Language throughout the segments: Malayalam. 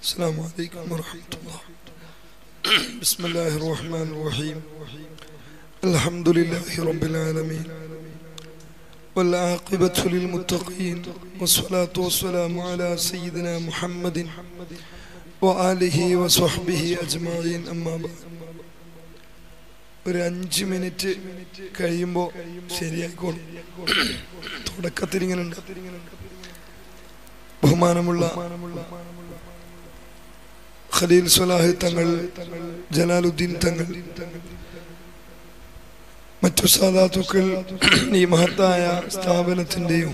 السلام عليكم ورحمة الله بسم الله الرحمن الرحيم الحمد لله رب العالمين والعاقبة للمتقين والصلاة والسلام على سيدنا محمد وآله وصحبه أجمعين أما بعد ഒരു അഞ്ച് മിനിറ്റ് കഴിയുമ്പോൾ ശരിയായിക്കോളും തുടക്കത്തിൽ ഇങ്ങനെ ഉണ്ട് ബഹുമാനമുള്ള ഖലീൽ സ്വലാഹ് തങ്ങൾ ജലാലുദ്ദീൻ തങ്ങൾ മറ്റു സാധാത്തുക്കൾ ഈ മഹത്തായ സ്ഥാപനത്തിന്റെയും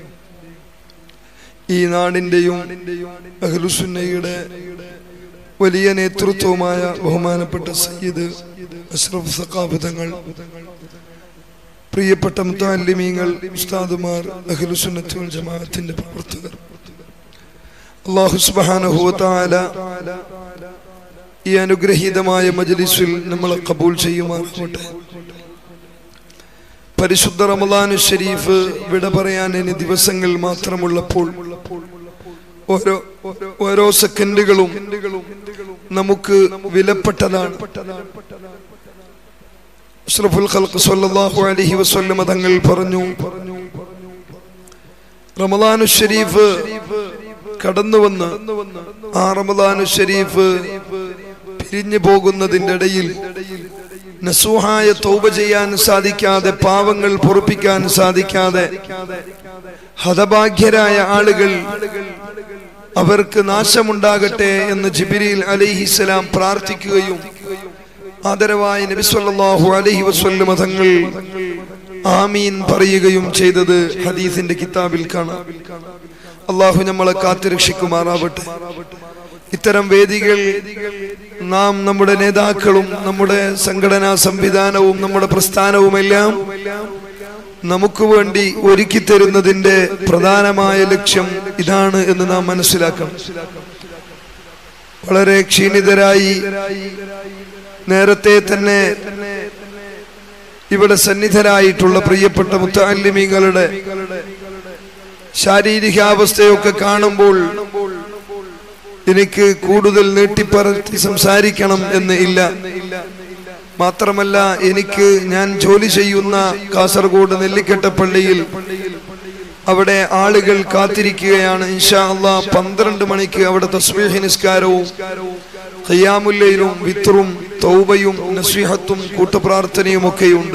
ഈ നാടിന്റെയും അഹ്ലുസുന്നയുടെ വലിയ നേതൃത്വവുമായ ബഹുമാനപ്പെട്ട സയ്യിദ് അഷ്റഫ് സഖാബ് തങ്ങൾ പ്രിയപ്പെട്ട മുത്താലിമീങ്ങൾ ഉസ്താദുമാർ അഖിലുസുന്നത്തുൽ ജമാഅത്തിന്റെ പ്രവർത്തകർ അള്ളാഹു സുബ്ഹാനഹു വതആല ഈ അനുഗ്രഹീതമായ മജ്ലിസിൽ നമ്മളെ കബൂൽ ചെയ്യുമാറാവട്ടെ പരിശുദ്ധ റമദാനു ഷരീഫ് വിട പറയാൻ ഇനി ദിവസങ്ങൾ മാത്രമുള്ളപ്പോൾ ഓരോ ഓരോ സെക്കൻഡുകളും നമുക്ക് വിലപ്പെട്ടതാണ് അഷ്റഫുൽ ഖൽഖ് സ്വല്ലല്ലാഹു അലൈഹി വസല്ലം തങ്ങൾ പറഞ്ഞു റമദാനു ഷരീഫ് കടന്നു വന്ന് ആ റമദാനു ഷരീഫ് പിരിഞ്ഞു പോകുന്നതിന്റെ ഇടയിൽ നസൂഹായ തൗബ ചെയ്യാൻ സാധിക്കാതെ പാവങ്ങൾ പൊറുപ്പിക്കാൻ സാധിക്കാതെ ഹതഭാഗ്യരായ ആളുകൾ അവർക്ക് നാശമുണ്ടാകട്ടെ എന്ന് ജിബിരിൽ അലൈഹിസ്സലാം പ്രാർത്ഥിക്കുകയും ആദരവായ നബി സല്ലല്ലാഹു അലൈഹി വസല്ലം തങ്ങൾ ആമീൻ പറയുകയും ചെയ്തത് ഹദീസിന്റെ കിതാബിൽ കാണാം അള്ളാഹു നമ്മളെ കാത്തുരക്ഷിക്കുമാറാവട്ടെ ഇത്തരം വേദികൾ നാം നമ്മുടെ നേതാക്കളും നമ്മുടെ സംഘടനാ സംവിധാനവും നമ്മുടെ പ്രസ്ഥാനവുമെല്ലാം നമുക്ക് വേണ്ടി ഒരുക്കി തരുന്നതിന്റെ പ്രധാനമായ ലക്ഷ്യം ഇതാണ് എന്ന് നാം മനസ്സിലാക്കണം വളരെ ക്ഷീണിതരായി നേരത്തെ തന്നെ ഇവിടെ സന്നിധരായിട്ടുള്ള പ്രിയപ്പെട്ട മുത്താലിമീങ്ങളുടെ ശാരീരികാവസ്ഥയൊക്കെ കാണുമ്പോൾ എനിക്ക് കൂടുതൽ നീട്ടിപ്പറത്തി സംസാരിക്കണം എന്ന് ഇല്ല മാത്രമല്ല എനിക്ക് ഞാൻ ജോലി ചെയ്യുന്ന കാസർഗോഡ് നെല്ലിക്കെട്ട പള്ളിയിൽ അവിടെ ആളുകൾ കാത്തിരിക്കുകയാണ് ഇൻഷാ അള്ളാ പന്ത്രണ്ട് മണിക്ക് അവിടെ തസ്ബീഹ് നിസ്കാരവും ഖിയാമുല്ലയിലും വിത്റും തൗബയും നസ്വിഹത്തും കൂട്ടുപ്രാർത്ഥനയും ഒക്കെയുണ്ട്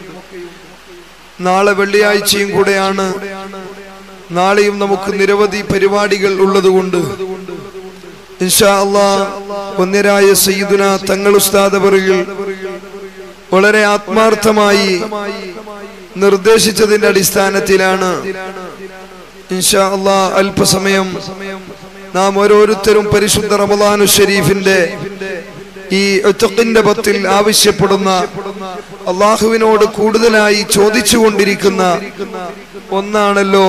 നാളെ വെള്ളിയാഴ്ചയും കൂടെയാണ് നാളെയും നമുക്ക് നിരവധി പരിപാടികൾ ഉള്ളതുകൊണ്ട് ഇൻഷാ അള്ളാ ഒന്നിരായ സയ്യിദുന തങ്ങൾ ഉസ്താദവറുകൾ വളരെ ആത്മാർത്ഥമായി നിർദ്ദേശിച്ചതിന്റെ അടിസ്ഥാനത്തിലാണ് ഇൻഷാ അള്ളാ അല്പസമയം നാം ഓരോരുത്തരും പരിശുദ്ധ റമദാനു ഷരീഫിന്റെ ഈ ഒറ്റക്കിന്റെ പത്തിൽ ആവശ്യപ്പെടുന്ന അള്ളാഹുവിനോട് കൂടുതലായി ചോദിച്ചുകൊണ്ടിരിക്കുന്ന ഒന്നാണല്ലോ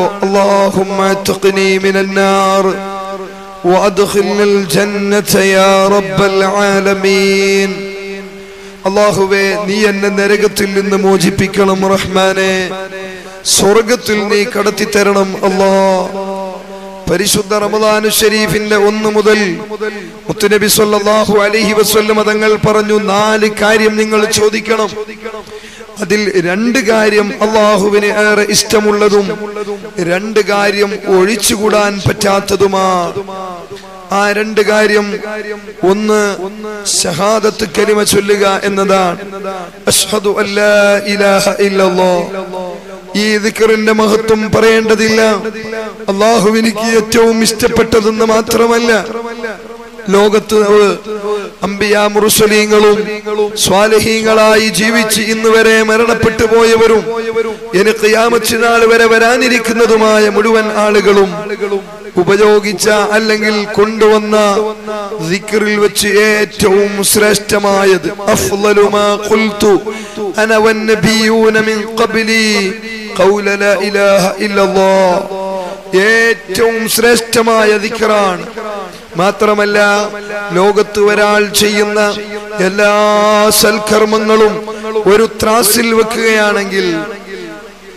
അള്ളാഹുമാർ وأدخلنا الجنة يا رب العالمين അള്ളാഹുവെ നീ എന്നെ നരകത്തിൽ നിന്ന് മോചിപ്പിക്കണം റഹ്മാനെ സ്വർഗത്തിൽ നീ കടത്തി തരണം അല്ലാ പരിശുദ്ധ റമദാനു ഷരീഫിന്റെ ഒന്ന് മുതൽ മുത്തുനബി സല്ലല്ലാഹു അലൈഹി വസല്ലം തങ്ങൾ പറഞ്ഞു നാല് കാര്യം നിങ്ങൾ ചോദിക്കണം അതിൽ രണ്ട് കാര്യം അള്ളാഹുവിന് ഏറെ ഇഷ്ടമുള്ളതും രണ്ട് കാര്യം ഒഴിച്ചുകൂടാൻ പറ്റാത്തതുമാ ആ രണ്ട് കാര്യം ഒന്ന് ഷഹാദത്ത് കലിമ ചൊല്ലുക എന്നതാണ് അഷ്ഹദു അല്ലാ ഇലാഹ ഇല്ലല്ലാഹ് ഈ ദിക്കറിന്റെ മഹത്വം പറയേണ്ടതില്ല അള്ളാഹുവിനിക്ക് ഏറ്റവും ഇഷ്ടപ്പെട്ടതെന്ന് മാത്രമല്ല ലോകത്ത് അമ്പിയ മുറുസലീങ്ങളും സ്വാലഹീങ്ങളായി ജീവിച്ച് ഇന്ന് വരെ മരണപ്പെട്ടു പോയവരും എനിക്ക് യാമച്ചിനാൾ വരെ വരാനിരിക്കുന്നതുമായ മുഴുവൻ ആളുകളും ഉപയോഗിച്ച അല്ലെങ്കിൽ കൊണ്ടുവന്ന ദിക്റിൽ വെച്ച് ഏറ്റവും ശ്രേഷ്ഠമായത് അഫ്ളലുമാ ഖുൽതു അന വന്നബിയൂന മിൻ ഖബ്ലി ഖൗല ലാ ഇലാഹ ഇല്ലല്ലാഹ് ഏറ്റവും ശ്രേഷ്ഠമായ ദിക്റാണ് മാത്രമല്ല ലോകത്ത് ഒരാൾ ചെയ്യുന്ന എല്ലാ സൽക്കർമ്മങ്ങളും ഒരു ത്രാസിൽ വെക്കുകയാണെങ്കിൽ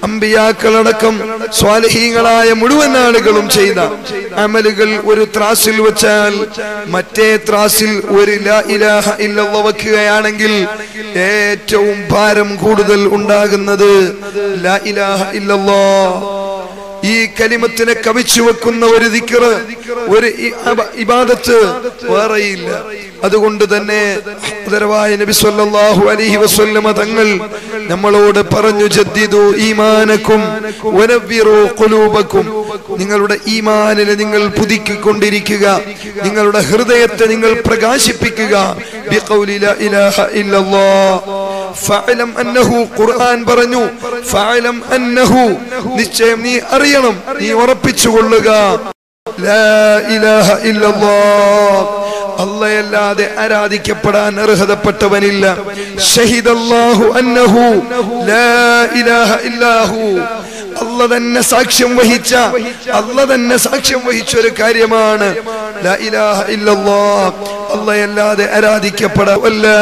അമ്പിയാക്കളടക്കം സ്വാലഹീങ്ങളായ മുഴുവൻ ആളുകളും ചെയ്ത അമലുകൾ ഒരു ത്രാസിൽ വെച്ചാൽ മറ്റേ ത്രാസിൽ ഒരു ലാ ഇലാഹ ഇല്ലല്ലാഹ് വെക്കുകയാണെങ്കിൽ ഏറ്റവും ഭാരം കൂടുതൽ ഉണ്ടാകുന്നത് ലാ ഇലാഹ ഇല്ലല്ലാഹ് ഈ കലിമത്തിനെ കവിച്ചു വെക്കുന്ന ഒരു ദിക്കറ് ഒരു ഇ- അബ- ഇബാദത്ത് വേറെയില്ല അതുകൊണ്ട് തന്നെ ആദരവായ നബി സല്ലല്ലാഹു അലൈഹി വസല്ലമ തങ്ങൾ നമ്മളോട് പറഞ്ഞു ജദ്ദിദു ഈമാനക്കും വനവ്വിറു ഖുലൂബക്കും നിങ്ങളുടെ ഈമാനിനെ നിങ്ങൾ പുതുക്കിക്കൊണ്ടിരിക്കുക നിങ്ങളുടെ ഹൃദയത്തെ നിങ്ങൾ പ്രകാശിപ്പിക്കുക ബിഖൗലി ലാ ഇലാഹ ഇല്ലല്ലാഹ് ഫഅലം അന്നഹു ഖുർആൻ പറഞ്ഞു ഫഅലം അന്നഹു നിശ്ചയം നീ അറിയണം നീ ഉറപ്പിച്ചുകൊള്ളുക ലാ ഇലാഹ ഇല്ലല്ലാഹ് അല്ലയല്ലാതെ ആരാധിക്കപ്പെടാൻ അർഹതപ്പെട്ടവനില്ല ഷഹിദല്ലാഹു അന്നഹു ലാ ഇലാഹ ഇല്ലാഹു അല്ല തന്നെ സാക്ഷ്യം വഹിച്ച അല്ല തന്നെ സാക്ഷ്യം വഹിച്ച ഒരു കാര്യമാണ് ലാ ഇലാഹ ഇല്ലല്ലാഹ് അല്ലയല്ലാതെ ആരാധിക്കപ്പെടാൻ വല്ലാ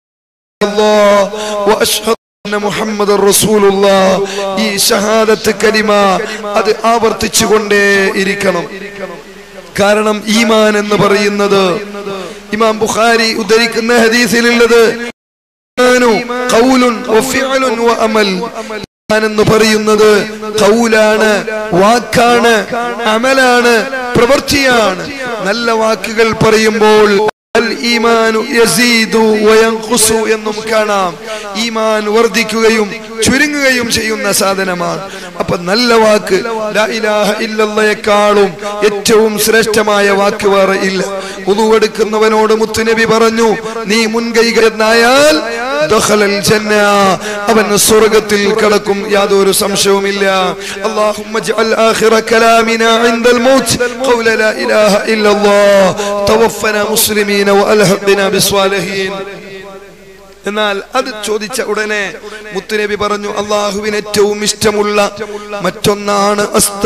الله واشهد ان محمد رسول الله ഈ ഷഹാദത്ത് കലിമ അത് ആവർത്തിച്ചുകൊണ്ടേ ഇരിക്കണം കാരണം ഈമാൻ എന്ന് പറയുന്നത് ഇമാം ബുഖാരി ഉദ്ധരിക്കുന്ന ഹദീസിലുള്ളത് ഈമാനു ഖൗലുൻ വഫിഅലുൻ വഅമൽ ഈമാൻ എന്ന് പറയുന്നത് കൗലാണ് വാക്കാണ് അമലാണ് പ്രവൃത്തിയാണ് നല്ല വാക്കുകൾ പറയുമ്പോൾ അൽ ഈമാനു യസീദു വയൻഖുസു എന്നും കാണാം ഈമാൻ വർദ്ധിക്കുകയും ചുരുങ്ങുകയും ചെയ്യുന്ന സാധനമാണ് അപ്പൊ നല്ല വാക്ക് ലാ ഇലാഹ ഇല്ലല്ലയെക്കാളും ഏറ്റവും ശ്രേഷ്ഠമായ വാക്ക് വേറെ ഇല്ല ഉതുവെടുക്കുന്നവനോട് മുത്തുനബി പറഞ്ഞു നീ മുൻകൈ കരുന്നായാൽ ദഖലൽ ജന്ന അവൻ സ്വർഗ്ഗത്തിൽ കടക്കും യാതൊരു സംശയവുമില്ല اللهم اجعل آخر كلامنا عند الموت قول لا إله إلا الله توفنا مسلمين وألحقنا بالصالحين എന്നാൽ അത് ചോദിച്ച ഉടനെ മുത്തുനബി പറഞ്ഞു അള്ളാഹുവിന് ഏറ്റവും ഇഷ്ടമുള്ള മറ്റൊന്നാണ്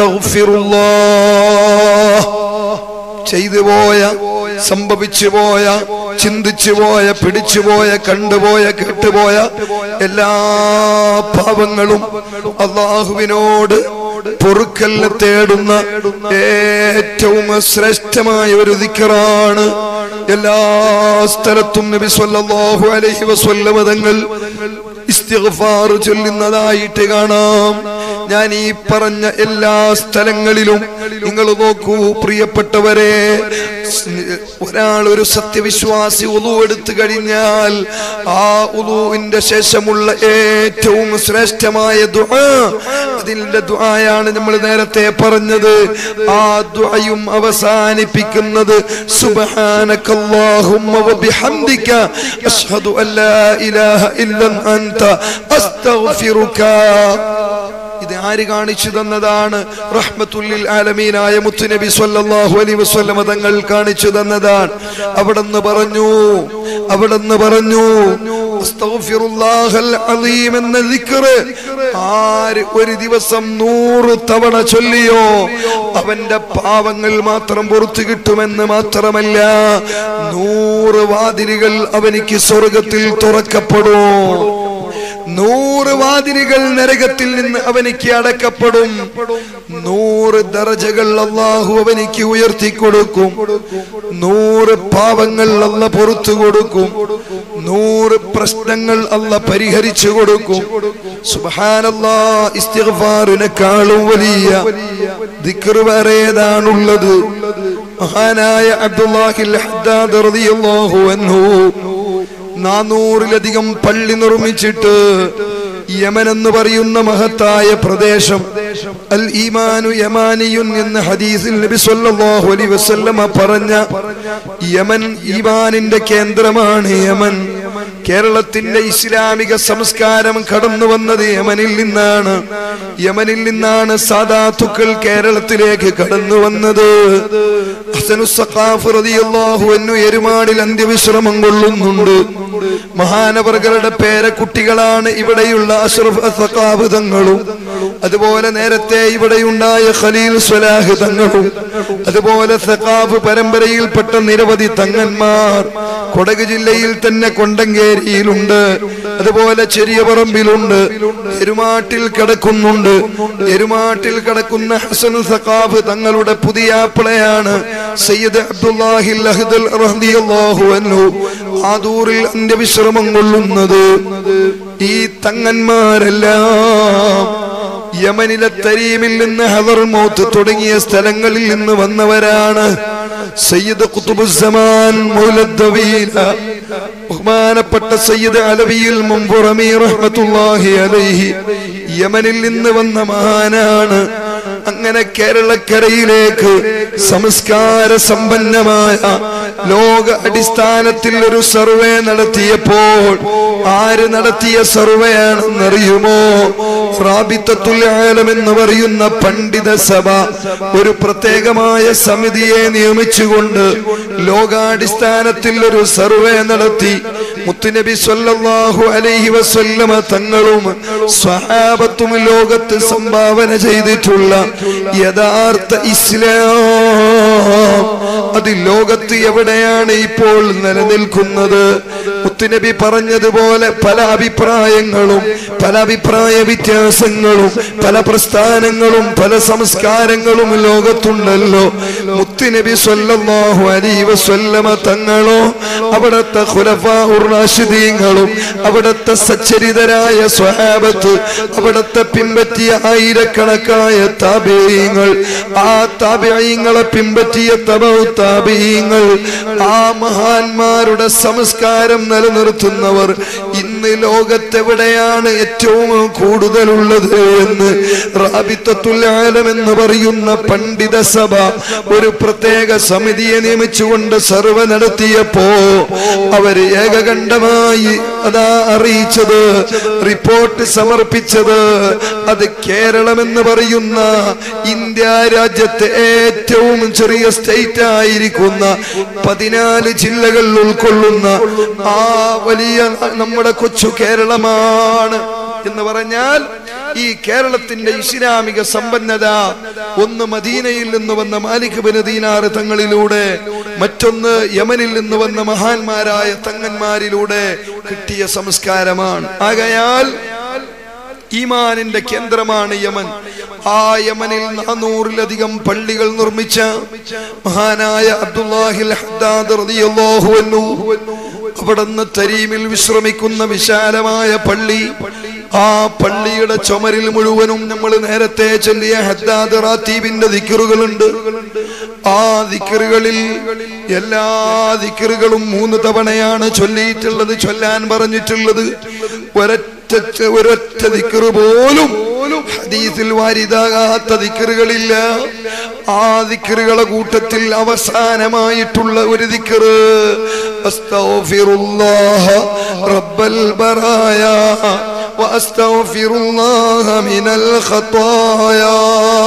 അസ്തഗ്ഫിറുല്ലാഹ് ചെയ്തു പോയ സംഭവിച്ചു പോയ ചിന്തിച്ചു പോയ പിടിച്ചു പോയ കണ്ടുപോയ കേട്ടുപോയ എല്ലാ പാപങ്ങളും അള്ളാഹുവിനോട് പൊറുക്കല്ല തേടുന്ന ഏറ്റവും ശ്രേഷ്ഠമായ ഒരു ദിക്കറാണ് എല്ലാ സ്ഥലത്തും നബി സല്ലല്ലാഹു അലൈഹി വസല്ലമ തങ്ങൾ ഇസ്തിഗ്ഫാർ ചൊല്ലുന്നതായിട്ട് കാണാം ഞാൻ ഈ പറഞ്ഞ എല്ലാ സ്ഥലങ്ങളിലും നിങ്ങൾ നോക്കൂ പ്രിയപ്പെട്ടവരെ ഒരാൾ ഒരു സത്യവിശ്വാസി ഉളു എടുത്തു കഴിഞ്ഞാൽ ആ ഉളുവിന്റെ ശേഷമുള്ള ഏറ്റവും ശ്രേഷ്ഠമായ ദുആ അതിന്റെ ദുആയാണ് നമ്മൾ നേരത്തെ പറഞ്ഞത് ആ ദുആയും അവസാനിപ്പിക്കുന്നത് സുബ്ഹാനക്കല്ലാഹുമ്മ വബിഹംദിക അഷ്ഹദു അല്ലാ ഇലാഹ ഇല്ല അൻത അസ്തഗ്ഫിറുക ഇത് ആര് കാണിച്ചു തന്നതാണ് റഹ്മത്തുല്ലിൽ ആലമീനായ മുത്തുനബി സല്ലല്ലാഹു അലൈഹി വസല്ലമ തങ്ങൾ കാണിച്ചു തന്നതാണ് അവിടെന്ന് പറഞ്ഞു അവിടെന്ന് പറഞ്ഞു അസ്തഗ്ഫിറുല്ലാഹൽ അലീം എന്ന ദിക്റ് ആര് ഒരു ദിവസം നൂറ് തവണ ചൊല്ലിയോ അവന്റെ പാവങ്ങൾ മാത്രം പുറത്തു കിട്ടുമെന്ന് മാത്രമല്ല നൂറ് വാതിലുകൾ അവനിക്ക് സ്വർഗത്തിൽ തുറക്കപ്പെടും നൂറ് വാതിലുകൾ നരകത്തിൽ നിന്ന് അവനിക്ക് അടക്കപ്പെടും നൂറ് ദറജകൾ അള്ളാഹു അവനിക്ക് ഉയർത്തി കൊടുക്കും നൂറ് പാവങ്ങൾ അല്ല പുറത്തു കൊടുക്കും നൂറ് പ്രശ്നങ്ങൾ അല്ല പരിഹരിച്ചു കൊടുക്കും സുബാനല്ലാ ഇസ്തിഗ്ഫാറിനെക്കാളും വലിയ ദിക്ർ വേറേതാണുള്ളത് മഹാനായ അബ്ദുല്ലാഹിൽ ഹദ്ദാദ് റളിയല്ലാഹു അൻഹു നാനൂറിലധികം പള്ളി നിർമ്മിച്ചിട്ട് യമൻ എന്ന് പറയുന്ന മഹത്തായ പ്രദേശം അൽ ഈമാനു യമാനിയുൻ എന്ന ഹദീസിൽ നബി സല്ലല്ലാഹു അലൈഹി വസല്ലമ പറഞ്ഞ യമൻ ഈമാനിന്റെ കേന്ദ്രമാണ് യമൻ കേരളത്തിന്റെ ഇസ്ലാമിക സംസ്കാരം കടന്നു വന്നത് യമനിൽ നിന്നാണ് യമനിൽ നിന്നാണ് സാദാത്തുക്കൾ കേരളത്തിലേക്ക് കടന്നു വന്നത് ഹസനുസ്സഖാഫ് റളിയല്ലാഹു അൻഹു എരുമാടിൽ അന്ത്യവിശ്രമം കൊള്ളുന്നുണ്ട് മഹാനവർകളുടെ പേരക്കുട്ടികളാണ് ഇവിടെയുള്ള അഷ്റഫ് സഖാബ് തങ്ങളും അതുപോലെ നേരത്തെ ഇവിടെയുണ്ടായ ഖലീൽ സ്വലാഹ് തങ്ങളും അതുപോലെ സഖാഫ് പരമ്പരയിൽപ്പെട്ട നിരവധി തങ്ങന്മാർ കൊടക് ജില്ലയിൽ തന്നെ കൊണ്ടങ്കേരിയിലുണ്ട് അതുപോലെ ചെറിയ പറമ്പിലുണ്ട് എരുമാട്ടിൽ കിടക്കുന്നുണ്ട് എരുമാട്ടിൽ കിടക്കുന്ന ഹസൻ സഖാഫ് തങ്ങളുടെ പുതിയ ആപ്പിളയാണ് സയ്യിദ് അബ്ദുല്ലാഹിൽ അഹ്ദൽ റളിയല്ലാഹു അൻഹു ആദൂറിൽ അന്ത്യവിശ്രമം കൊള്ളുന്നത് ഈ തങ്ങന്മാരെല്ലാം യമനിലെ തരീമിൽ നിന്ന് ഹദർ മൗത്ത് തുടങ്ങിയ സ്ഥലങ്ങളിൽ നിന്ന് വന്നവരാണ് സയ്യിദ് ഖുതുബുസ്സമാൻ മൗലദ്ദവീല ബഹുമാനപ്പെട്ട സയ്യിദ് അലവിയിൽ മുമ്പുറമി റഹ്മത്തുള്ളാഹി അലൈഹി യമനിൽ നിന്ന് വന്ന മഹാനാണ് അങ്ങനെ കേരളക്കരയിലേക്ക് സംസ്കാര സമ്പന്നമായ ലോക അടിസ്ഥാനത്തിൽ ഒരു സർവേ നടത്തിയപ്പോൾ ആര് നടത്തിയ സർവേ ആണെന്നറിയുമോ റാബിത്തത്തുൽ ആലം എന്ന് പറയുന്ന പണ്ഡിത സഭ ഒരു പ്രത്യേകമായ സമിതിയെ നിയമിച്ചുകൊണ്ട് ലോകാടിസ്ഥാനത്തിൽ ഒരു സർവേ നടത്തി മുത്തുനബി സല്ലല്ലാഹു അലൈഹി വസല്ലമ തങ്ങളും സ്വഹാബത്തും ലോകത്ത് സംഭാവന ചെയ്തിട്ടുള്ള യഥാർത്ഥ ഇസ്ലാം അത് ലോകത്ത് എവിടെയാണ് ഇപ്പോൾ നിലനിൽക്കുന്നത് മുത്തുനബി പറഞ്ഞതുപോലെ പല അഭിപ്രായങ്ങളും പല അഭിപ്രായ വ്യത്യാസങ്ങളും പല പ്രസ്ഥാനങ്ങളും പല സംസ്കാരങ്ങളും ലോകത്തുണ്ടല്ലോ മുത്തുനബി സ്വല്ലല്ലാഹു അലൈഹി വസല്ലമ തങ്ങളോ അവിടുത്തെ ഖുലഫാഉർ-റാഷിദീങ്ങളും അവിടുത്തെ സച്ചരിതരായ സ്വഹാബത്ത് അവിടുത്തെ പിൻപറ്റിയ ആയിരക്കണക്കായ താബിയങ്ങൾ ആ താബിയങ്ങളെ പിൻപറ്റിയ തബൗ താബിയങ്ങൾ ആ മഹാന്മാരുടെ സംസ്കാരം നിലനിർത്തുന്നവർ ഇന്ന് ലോകത്തെവിടെയാണ് ഏറ്റവും കൂടുതലുള്ളത് എന്ന് റാബിത്തത്തുൽ ആലം എന്ന് പറയുന്ന പണ്ഡിത സഭ ഒരു പ്രത്യേക സമിതിയെ നിയമിച്ചുകൊണ്ട് സർവ നടത്തിയപ്പോ അവര് ഏകകണ്ഠമായി അതാ അറിയിച്ചത് റിപ്പോർട്ട് സമർപ്പിച്ചത് അത് കേരളം എന്ന് പറയുന്ന ഇന്ത്യ രാജ്യത്തെ ഏറ്റവും ചെറിയ സ്റ്റേറ്റ് ആയിരിക്കുന്ന പതിനാല് ജില്ലകൾ ഉൾക്കൊള്ളുന്ന ആ വലിയ നമ്മുടെ കൊച്ചു കേരളമാണ് എന്ന് പറഞ്ഞാൽ ഈ കേരളത്തിന്റെ ഇസ്ലാമിക സമ്പന്നത ഒന്ന് മദീനയിൽ നിന്ന് വന്ന മാലിക് ബിൻ ദീനാർ തങ്ങളിലൂടെ മറ്റൊന്ന് യമനിൽ നിന്ന് വന്ന മഹാന്മാരായ തങ്ങന്മാരിലൂടെ കിട്ടിയ സംസ്കാരമാണ് ആകയാൽ ഈമാനിന്റെ കേന്ദ്രമാണ് യമൻ ആ യമനിൽ നാനൂറിലധികം പള്ളികൾ നിർമ്മിച്ച മഹാനായ അബ്ദുല്ലാഹിൽ ഹദ്ദാദ് റളിയല്ലാഹു അൻഹു അവിടുന്ന് തരീമിൽ വിശ്രമിക്കുന്ന വിശാലമായ പള്ളി ആ പള്ളിയുടെ ചുമരിൽ മുഴുവനും നമ്മൾ നേരത്തെ ചൊല്ലിയ ഹദ്ദാദ് റാത്തീബിന്റെ ദിക്കറുകളുണ്ട് ആ ദിക്കറുകളിൽ എല്ലാ ദിക്കറുകളും മൂന്ന് തവണയാണ് ചൊല്ലിയിട്ടുള്ളത് ചൊല്ലാൻ പറഞ്ഞിട്ടുള്ളത് ഒരൊറ്റ ഒരൊറ്റ ദിക്കറ് പോലും ഹദീസിൽ വാരിതാകാത്ത ദിക്കറുകളില്ല ആ ദിക്കറുകളെ കൂട്ടത്തിൽ അവസാനമായിട്ടുള്ള ഒരു ദിക്കറ് അസ്തഗ്ഫിറുല്ലാഹ റബ്ബൽ ബറായ واستغفر الله من الخطايا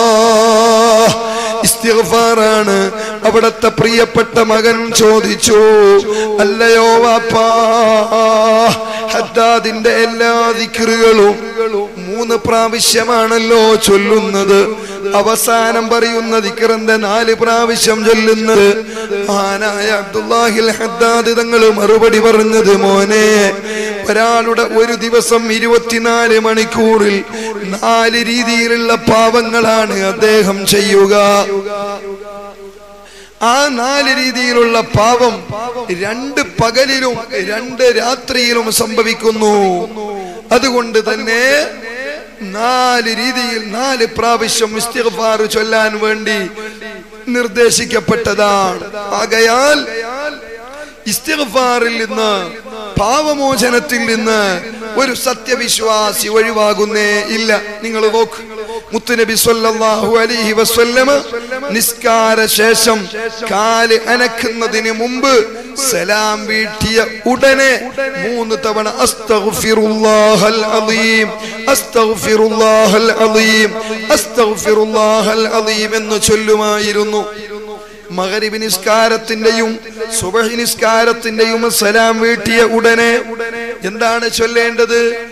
ഇസ്തിഗ്ഫാറാണ് അവിടത്തെ പ്രിയപ്പെട്ട മകൻ ചോദിച്ചു അല്ലയോ വാപ്പാ ഹദ്ദാദിന്റെ എല്ലാ ദിക്റുകളും മൂന്ന് പ്രാവശ്യമാണല്ലോ ചൊല്ലുന്നത് അവസാനം പറയുന്ന ദിക്റന്റെ നാല് പ്രാവശ്യം ചൊല്ലുന്നത് മഹാനായ അബ്ദുല്ലാഹിൽ ഹദ്ദാദ് തങ്ങൾ മറുപടി പറഞ്ഞത് മോനെ ഒരാളുടെ ഒരു ദിവസം ഇരുപത്തിനാല് മണിക്കൂറിൽ നാല് രീതിയിലുള്ള പാവങ്ങളാണ് അദ്ദേഹം ചെയ്യുക ആ നാല് രീതിയിലുള്ള പാപം രണ്ട് പകലിലും രണ്ട് രാത്രിയിലും സംഭവിക്കുന്നു അതുകൊണ്ട് തന്നെ നാല് രീതിയിൽ നാല് പ്രാവശ്യം ഇസ്തിഗ്ഫാർ ചൊല്ലാൻ വേണ്ടി നിർദ്ദേശിക്കപ്പെട്ടതാണ് ആകയാൽ ഇസ്തിഗ്ഫാറിൽ നിന്ന് പാവമോചനത്തിൽ നിന്ന് ഒരു സത്യവിശ്വാസി ഒഴിവാകുന്നേ ഇല്ല നിങ്ങൾ നോക്ക് മുത്തുനബി സല്ലല്ലാഹു അലൈഹി വസല്ലമ നിസ്കാര ശേഷം കാല് അനക്കുന്നതിന് മുമ്പ് സലാം വീട്ടിയ ഉടനെ മൂന്ന് തവണ അസ്തഗ്ഫിറുല്ലാഹൽ അലീം അസ്തഗ്ഫിറുല്ലാഹൽ അലീം അസ്തഗ്ഫിറുല്ലാഹൽ അലീം എന്ന് ചൊല്ലുമായിരുന്നു മകരിബ് നിസ്കാരത്തിന്റെയും സുബഹി നിസ്കാരത്തിന്റെയും സലാം വീട്ടിയ ഉടനെ എന്താണ് ചൊല്ലേണ്ടത്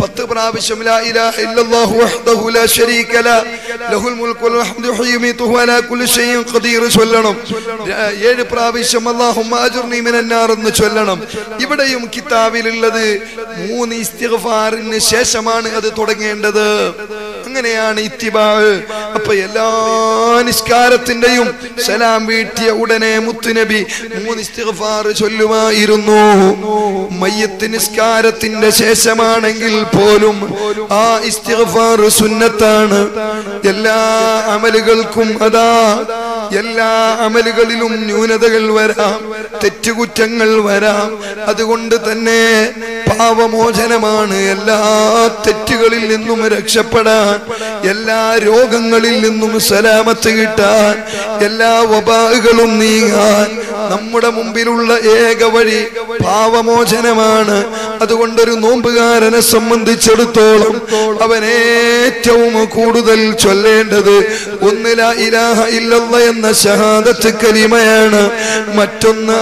പത്ത് പ്രാവശ്യം ലാ ഇലാഹ ഇല്ലല്ലാഹു വഹ്ദഹു ലാ ശരീക ല ലഹുൽ മുൽക്കു വൽ ഹംദു യുഹ്യി വയുമീതു അലാ കുല്ലി ഷൈഇൻ ഖദീർ ചൊല്ലണം ര- ഏഴ് പ്രാവശ്യം അല്ലാഹുമ്മ അജ്ർനി മിനൻ നാർ എന്ന് ചൊല്ലണം ഇവിടെയും കിതാബിലുള്ളത് മൂന്ന് ഇസ്തിഗ്ഫാറിന് ശേഷമാണ് അത് തുടങ്ങേണ്ടത് അങ്ങനെയാണ് ഇത്തിബാ അപ്പൊ എല്ലാ നിസ്കാരത്തിന്റെയും സലാം വീട്ടിയ ഉടനെ മുത്തുനബി മൂന്ന് ഇസ്തിഗ്ഫാർ ചൊല്ലുമായിരുന്നു മയ്യത്ത് നിസ്കാരത്തിന്റെ ശേഷമാണെങ്കിൽ പോലും ആ ഇസ്തിഗ്ഫാർ സുന്നത്താണ് എല്ലാ അമലുകൾക്കും അതാ എല്ലാ അമലുകളിലും ന്യൂനതകൾ വരാം തെറ്റുകുറ്റങ്ങൾ വരാം അതുകൊണ്ട് തന്നെ പാവമോചനമാണ് എല്ലാ തെറ്റുകളിൽ നിന്നും രക്ഷപ്പെടാൻ എല്ലാ രോഗങ്ങളിൽ നിന്നും സലാമത്ത് കിട്ടാൻ എല്ലാ വബാകളും നീങ്ങാൻ നമ്മുടെ മുമ്പിലുള്ള ഏക വഴി പാവമോചനമാണ് അതുകൊണ്ടൊരു നോമ്പുകാരനെ സംബന്ധിച്ചിടത്തോളം അവൻ ഏറ്റവും കൂടുതൽ ചൊല്ലേണ്ടത് ഒന്നില ഇലാഹ ഇല്ലല്ല എന്ന ഷഹാദത്ത് കലിമയാണ് മറ്റൊന്ന്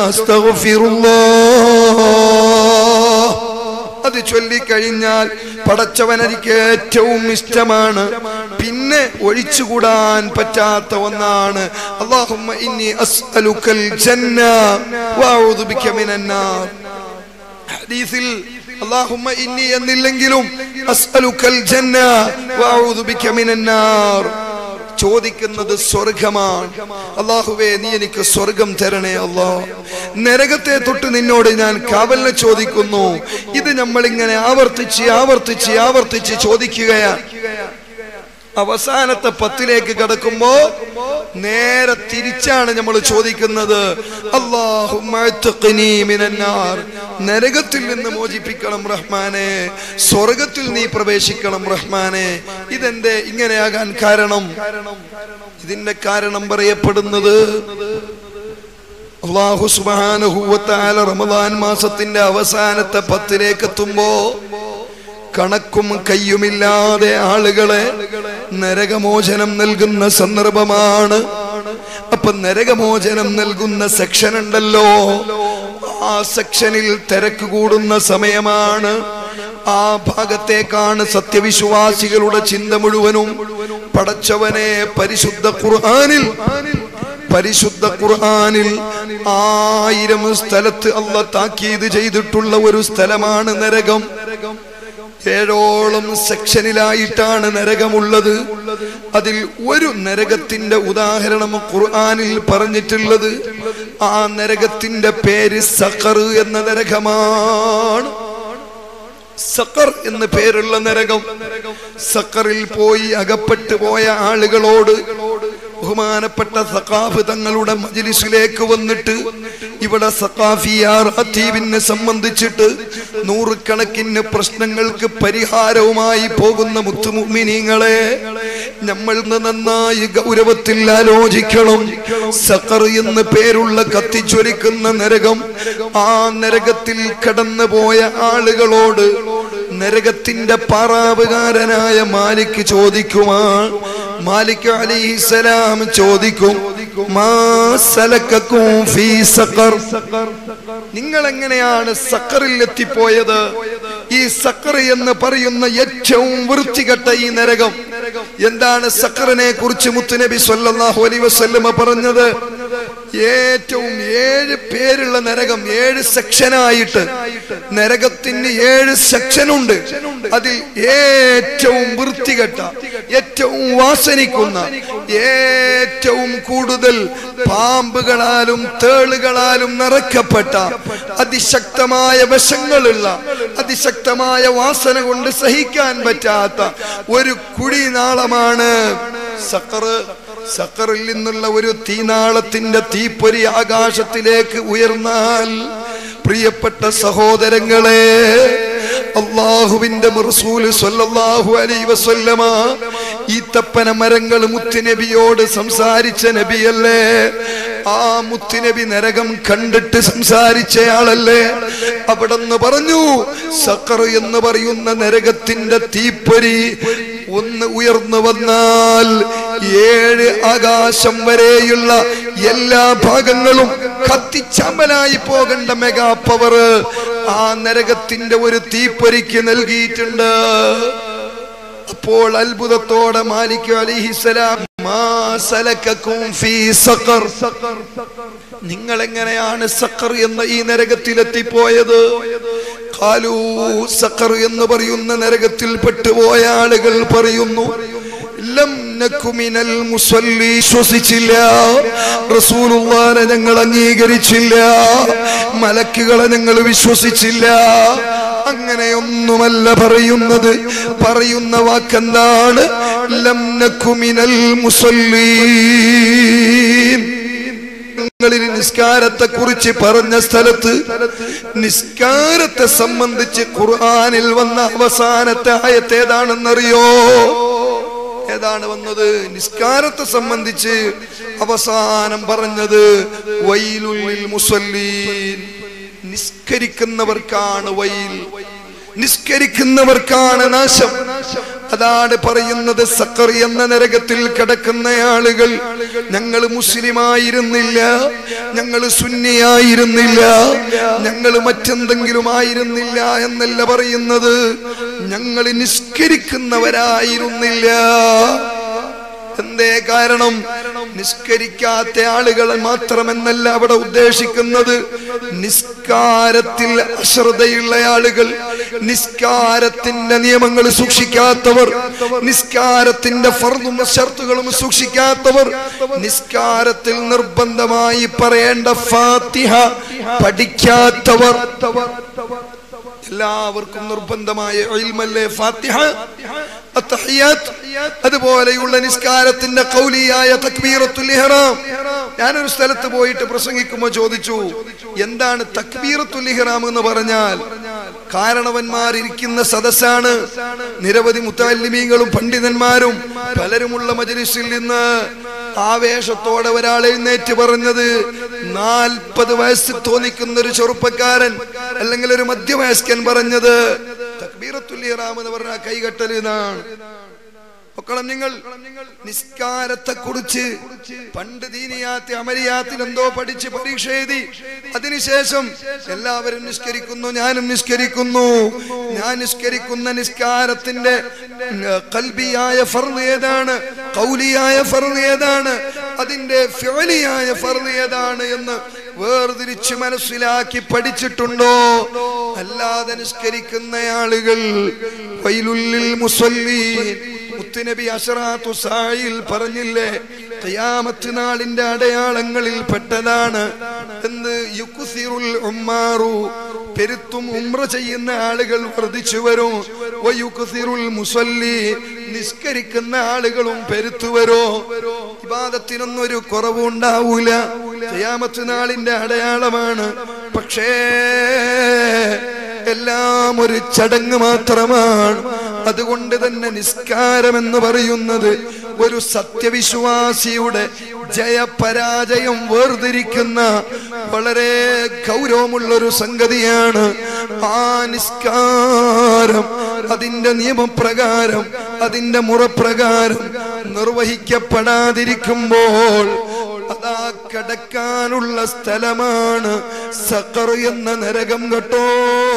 അസ്തഗ്ഫിറുല്ലാഹ് അത് ചൊല്ലിക്കഴിഞ്ഞാൽ പടച്ചവൻ എനിക്ക് ഏറ്റവും ഇഷ്ടമാണ് പിന്നെ ഒഴിച്ചുകൂടാൻ പറ്റാത്ത ഒന്നാണ് അല്ലാഹുമ്മ ഇന്നി അസ്അലുക്കൽ ജന്ന വഅഊദു ബിക മിനൻ നാർ ഹദീസിൽ അല്ലാഹുമ്മ ഇന്നി എന്നില്ലെങ്കിലും അസ്അലുക്കൽ ജന്ന വഅഊദു ബിക മിനൻ നാർ ചോദിക്കുന്നത് സ്വർഗമാണ് അള്ളാഹുവേ നീ എനിക്ക് സ്വർഗം തരണേ അല്ലാ നരകത്തെ തൊട്ട് നിന്നോട് ഞാൻ കാവലിനെ ചോദിക്കുന്നു ഇത് നമ്മൾ ഇങ്ങനെ ആവർത്തിച്ച് ആവർത്തിച്ച് ആവർത്തിച്ച് ചോദിക്കുകയാണ് അവസാനത്തെ പത്തിലേക്ക് കടക്കുമ്പോ നേരെ തിരിച്ചാണ് നമ്മൾ ചോദിക്കുന്നത് അല്ലാഹുമ്മ അത്ഖിനി മിനന്നാർ. നരകത്തിൽ നിന്ന് മോചിപ്പിക്കണം റഹ്മാനെ സ്വർഗത്തിൽ നീ പ്രവേശിക്കണം റഹ്മാനെ ഇതെന്തേ ഇങ്ങനെയാകാൻ കാരണം ഇതിന്റെ കാരണം പറയപ്പെടുന്നത് അള്ളാഹു സുബാനുഹൂവത്താല റമദാൻ മാസത്തിന്റെ അവസാനത്തെ പത്തിലേക്ക് എത്തുമ്പോ കണക്കും കയ്യുമില്ലാതെ ആളുകളെ നരകമോചനം നൽകുന്ന സന്ദർഭമാണ് അപ്പൊ നരകമോചനം നൽകുന്ന സെക്ഷൻ ഉണ്ടല്ലോ ആ സെക്ഷനിൽ തിരക്ക് കൂടുന്ന സമയമാണ് ആ ഭാഗത്തേക്കാണ് സത്യവിശ്വാസികളുടെ ചിന്ത മുഴുവനും പടച്ചവനെ പരിശുദ്ധ ഖുർആനിൽ പരിശുദ്ധ ഖുർആനിൽ ആയിരം സ്ഥലത്ത് അല്ല താക്കീത് ചെയ്തിട്ടുള്ള ഒരു സ്ഥലമാണ് നരകം ഏഴോളം സെക്ഷനിലായിട്ടാണ് നരകമുള്ളത് അതിൽ ഒരു നരകത്തിന്റെ ഉദാഹരണം ഖുർആനിൽ പറഞ്ഞിട്ടുള്ളത് ആ നരകത്തിന്റെ പേര് സഖർ എന്ന നരകമാണ് സക്കർ എന്ന് പേരുള്ള നരകം സക്കറിൽ പോയി അകപ്പെട്ടു പോയ ആളുകളോട് ബഹുമാനപ്പെട്ട സഖാഫ് തങ്ങളുടെ മജ്ലിസിലേക്ക് വന്നിട്ട് ഇവിടെ സഖാഫിയാറീബിനെ സംബന്ധിച്ചിട്ട് നൂറുകണക്കിന് പ്രശ്നങ്ങൾക്ക് പരിഹാരവുമായി പോകുന്ന മുത്തുമുമിനീങ്ങളെ നമ്മൾ ഇന്ന് നന്നായി ഗൗരവത്തിൽ ആലോചിക്കണം സഖർ എന്ന് പേരുള്ള കത്തിച്ചൊലിക്കുന്ന നരകം ആ നരകത്തിൽ കടന്നു പോയ ആളുകളോട് നരകത്തിന്റെ പാറാവുകാരനായ മാലിക് ചോദിക്കുമാൻ മാലിക് അലിഹിസലാം ചോദിക്കും മാ സലക്കക്കും ഫീ സഖർ നിങ്ങൾ എങ്ങനെയാണ് സക്കറിൽ എത്തിപ്പോയത് ഈ സക്കർ എന്ന് പറയുന്ന ഏറ്റവും വൃത്തികെട്ട ഈ നരകം എന്താണ് സക്കറിനെ കുറിച്ച് മുത്തുനബി സല്ലല്ലാഹു അലൈഹി വസല്ലമ പറഞ്ഞത് ഏറ്റവും ഏഴ് പേരുള്ള നരകം ഏഴ് സെക്ഷനായിട്ട് നരകത്തിന് ഏഴ് സെക്ഷനുണ്ട് അതിൽ ഏറ്റവും വൃത്തികെട്ട ഏറ്റവും വാസനിക്കുന്ന ഏറ്റവും കൂടുതൽ പാമ്പുകളാലും തേളുകളാലും നിറയ്ക്കപ്പെട്ട അതിശക്തമായ വശങ്ങളുള്ള അതിശക്തമായ വാസന കൊണ്ട് സഹിക്കാൻ പറ്റാത്ത ഒരു കുഴിനാളമാണ് സക്കറ് സക്കറിൽ നിന്നുള്ള ഒരു തീനാളത്തിന്റെ തീപ്പൊരി ആകാശത്തിലേക്ക് ഉയർന്നാൽ പ്രിയപ്പെട്ട സഹോദരങ്ങളെ അള്ളാഹുവിന്റെ റസൂല് സ്വല്ലല്ലാഹു അലൈഹി വസല്ലമ ഈത്തപ്പന മരങ്ങൾ മുത്തുനബിയോട് സംസാരിച്ച നബിയല്ലേ ആ മുത്തുനബി നരകം കണ്ടിട്ട് സംസാരിച്ചയാളല്ലേ അവിടെന്ന് പറഞ്ഞു സക്കർ എന്ന് പറയുന്ന നരകത്തിന്റെ തീപ്പൊരി ഒന്ന് ഉയർന്നു വന്നാൽ ഏഴ് ആകാശം വരെയുള്ള എല്ലാ ഭാഗങ്ങളും കത്തിച്ചമ്പലായി പോകേണ്ട മെഗാ പവർ ആ നരകത്തിന്റെ ഒരു തീപ്പൊരിക്ക് നൽകിയിട്ടുണ്ട് അപ്പോൾ അത്ഭുതത്തോടെ മാലിക് അലിഹിസലാം മാ സലക്കക്കും ഫീ സഖർ നിങ്ങൾ എങ്ങനെയാണ് സഖർ എന്ന ഈ നരകത്തിലെത്തിപ്പോയത് ഖാലൂ സഖർ എന്ന് പറയുന്ന നരകത്തിൽ പെട്ടുപോയ ആളുകൾ പറയുന്നു ലം നക്കു മിനൽ മുസല്ലി ശ്വസിച്ചില്ല റസൂലുള്ളാനെ ഞങ്ങൾ അംഗീകരിച്ചില്ല മലക്കുകളെ ഞങ്ങൾ വിശ്വസിച്ചില്ല അങ്ങനെയൊന്നുമല്ല പറയുന്നത് പറയുന്ന വാക്കെന്താണ് ലം നക്കു മിനൽ മുസല്ലീൻ ങ്ങളിൽ നിസ്കാരത്തെ കുറിച്ച് പറഞ്ഞ സ്ഥലത്ത് നിസ്കാരത്തെ സംബന്ധിച്ച് ഖുർആനിൽ വന്ന അവസാനത്തെ ആയത്ത് ഏതാണെന്നറിയോ ഏതാണ് വന്നത് നിസ്കാരത്തെ സംബന്ധിച്ച് അവസാനം പറഞ്ഞത് വൈലുള്ളിൽ മുസല്ലീൻ നിസ്കരിക്കുന്നവർക്കാണ് വൈൽ നിസ്കരിക്കുന്നവർക്കാണ് നാശം അതാണ് പറയുന്നത് സക്കർ എന്ന നരകത്തിൽ കിടക്കുന്ന ആളുകൾ ഞങ്ങൾ മുസ്ലിമായിരുന്നില്ല ഞങ്ങൾ സുന്നിയായിരുന്നില്ല ഞങ്ങൾ മറ്റെന്തെങ്കിലും ആയിരുന്നില്ല എന്നല്ല പറയുന്നത് ഞങ്ങൾ നിസ്കരിക്കുന്നവരായിരുന്നില്ല എന്തേ കാരണം നിസ്കരിക്കാത്ത ആളുകളെ മാത്രമെന്നല്ല അവിടെ ഉദ്ദേശിക്കുന്നത് നിസ്കാരത്തിൽ അശ്രദ്ധയുള്ള ആളുകൾ നിസ്കാരത്തിന്റെ നിയമങ്ങൾ സൂക്ഷിക്കാത്തവർ നിസ്കാരത്തിന്റെ ഫർദും ഷർത്തുകളും സൂക്ഷിക്കാത്തവർ നിസ്കാരത്തിൽ നിർബന്ധമായി പറയേണ്ട ഫാത്തിഹ പഠിക്കാത്തവർ എല്ലാവർക്കും നിർബന്ധമായ ഇൽമല്ലേ ഫാത്തിഹ അത്തഹിയാത്ത് അതുപോലെയുള്ള നിസ്കാരത്തിന്റെ കൗലിയായ തക്ബീറത്തുൽ ഇഹ്റാം ഞാനൊരു സ്ഥലത്ത് പോയിട്ട് പ്രസംഗിക്കുമ്പോൾ ചോദിച്ചു എന്താണ് തക്ബീറത്തുൽ ഇഹ്റാം എന്ന് പറഞ്ഞാൽ കാരണവന്മാർ ഇരിക്കുന്ന സദസ്സാണ് നിരവധി മുത്താലിമീങ്ങളും പണ്ഡിതന്മാരും പലരുമുള്ള മജലിസിൽ നിന്ന് ആവേശത്തോടെ ഒരാൾ എഴുന്നേറ്റ് പറഞ്ഞത് നാൽപ്പത് വയസ്സ് തോന്നിക്കുന്ന ഒരു ചെറുപ്പക്കാരൻ അല്ലെങ്കിൽ ഒരു മധ്യവയസ്കൻ പറഞ്ഞത് തക്ബീറത്തുൽ ഇഹ്റാം എന്ന് പറഞ്ഞ കൈകെട്ടൽ എന്നാണ് മക്കളും നിങ്ങൾ നിസ്കാരത്തെ കുറിച്ച് പണ്ട് ദീനിയാത്തി അമരിയാത്തിൽ എന്തോ പഠിച്ച് പരീക്ഷ എഴുതി അതിനുശേഷം എല്ലാവരും നിസ്കരിക്കുന്നു ഞാനും നിസ്കരിക്കുന്നു ഞാൻ നിസ്കരിക്കുന്ന നിസ്കാരത്തിന്റെ കൽബിയായ ഫർദ് ഏതാണ് കൗലിയായ ഫർദ് ഏതാണ് അതിന്റെ ഫിഅലിയായ ഫർദ് ഏതാണ് എന്ന് വേർതിരിച്ച് മനസ്സിലാക്കി പഠിച്ചിട്ടുണ്ടോ അല്ലാതെ നിസ്കരിക്കുന്ന ആളുകൾ വൈലുള്ളിൽ മുസല്ലീൻ മുത്തുനബി അഷറാത്തു സായിൽ പറഞ്ഞില്ലേ ഖിയാമത്ത് നാളിന്റെ അടയാളങ്ങളിൽ പെട്ടതാണ് എന്ന് യുക്സിറുൽ ഉമ്മാറു പെരുത്തും ഉംറ ചെയ്യുന്ന ആളുകൾ വർദ്ധിച്ചു വരും വയുക്സിറുൽ മുസല്ലി നിസ്കരിക്കുന്ന ആളുകളും പെരുത്തു വരോ ഇബാദത്തിനൊന്നും ഒരു കുറവുണ്ടാവൂല ഖിയാമത്ത് നാളിന്റെ അടയാളമാണ് പക്ഷേ എല്ലാം ഒരു ചടങ്ങ് മാത്രമാണ് അതുകൊണ്ട് തന്നെ നിസ്കാരം എന്ന് പറയുന്നത് ഒരു സത്യവിശ്വാസിയുടെ ജയപരാജയം വേർതിരിക്കുന്ന വളരെ ഗൗരവമുള്ള ഒരു സംഗതിയാണ് ആ നിസ്കാരം അതിന്റെ നിയമപ്രകാരം അതിന്റെ മുറപ്രകാരം നിർവഹിക്കപ്പെടാതിരിക്കുമ്പോൾ അതാ കിടക്കാനുള്ള സ്ഥലമാണ് സക്കർ എന്ന നരകം കേട്ടോ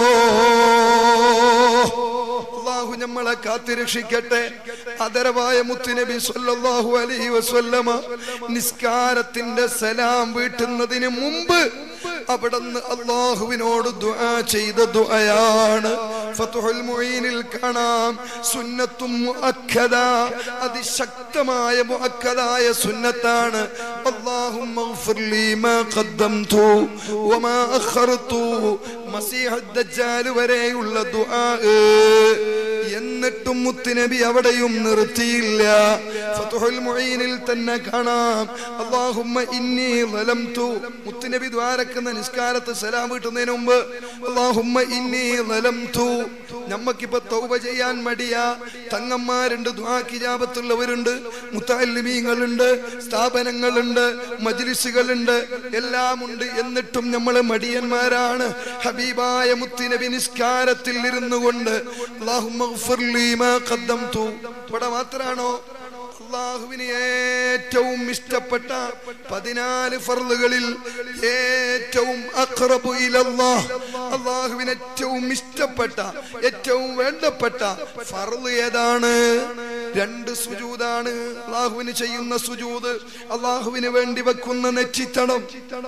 അള്ളാഹു നമ്മളെ കാത്തിരക്ഷിക്കട്ടെ അതരവായ മുത്തുനബി സല്ലല്ലാഹു അലൈഹി വസല്ലമ നിസ്കാരത്തിന്റെ സലാം വീട്ടുന്നതിന് മുമ്പ് അവിടുന്ന് അള്ളാഹുവിനോട് ദുആ ചെയ്ത ദുആയാണ് ഫത്ഹുൽ മുഈനിൽ കാണാം സുന്നത്തും മുഅക്കദ അതിശക്തമായ മുഅക്കദായ സുന്നത്താണ് اللهم اغفر لي ما قدمت وما أخرت മസീഹ് ദജ്ജാൽ വരെയുള്ള ദുആ എന്നിട്ടും മുത്തുനബി അവിടെയും നിർത്തിയില്ല ഫത്ഹുൽ മുഈനിൽ തന്നെ കാണാം അല്ലാഹുമ്മ ഇന്നി ളലംതു മുത്തുനബി ദ്വാരക്കുന്ന നിസ്കാരത്തെ സലാം വീട്ടുന്നതിന് മുമ്പ് അല്ലാഹുമ്മ ഇന്നി ളലംതു നമ്മക്കിപ്പോ തൗബ ചെയ്യാൻ മടിയാ തങ്ങന്മാരുണ്ട് ദ്വാക്കിജാപത്തുള്ളവരുണ്ട് മുത്തല്ലിമീങ്ങളുണ്ട് സ്ഥാപനങ്ങളുണ്ട് മജ്ലിസുകളുണ്ട് എല്ലാം ഉണ്ട് എന്നിട്ടും നമ്മൾ മടിയന്മാരാണ് ഹബീബായ മുത്തുനബി നിസ്കാരത്തിൽ ഇരുന്നു കൊണ്ട് അല്ലാഹുമ്മ ഇഗ്ഫിർ ലീ മാ ഖദ്ദംതു ഇവിടെ മാത്രാണോ അള്ളാഹുവിന് ഏറ്റവും ഇഷ്ടപ്പെട്ട പതിനാല് ഫർളുകളിൽ ഏറ്റവും അഖ്റബു ഇലല്ലാഹ് അള്ളാഹുവിന് ഏറ്റവും ഇഷ്ടപ്പെട്ട ഏറ്റവും വേണ്ടപ്പെട്ട ഫർള് ഏതാണ് രണ്ട് സുജൂദാണ് അള്ളാഹുവിന് ചെയ്യുന്ന സുജൂദ് അള്ളാഹുവിന് വേണ്ടി വെക്കുന്ന നെറ്റിത്തടം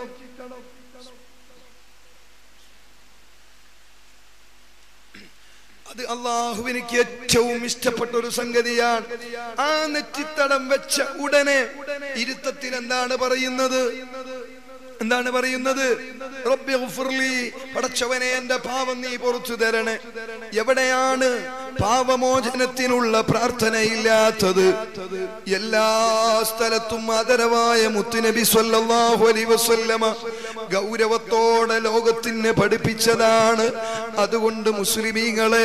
അത് അള്ളാഹുവിനിക്ക് ഏറ്റവും ഇഷ്ടപ്പെട്ട ഒരു സംഗതിയാണ് ആ നെറ്റിത്തടം വെച്ച ഉടനെ ഇരുത്തത്തിൽ എന്താണ് പറയുന്നത് എന്താണ് പറയുന്നത് റബ്ബി ഗുഫ്ർലി, പടച്ചവനെ എന്റെ പാവം നീ പുറത്തു തരണേ എവിടെയാണ് പാവമോചനത്തിനുള്ള പ്രാർത്ഥനയില്ലാത്തത് എല്ലാ സ്ഥലത്തും ആദരവായ മുത്തുനബി സ്വല്ലല്ലാഹു അലൈഹി വസല്ലമ ഗൗരവത്തോടെ ലോകത്തിന് പഠിപ്പിച്ചതാണ് അതുകൊണ്ട് മുസ്ലിമീങ്ങളെ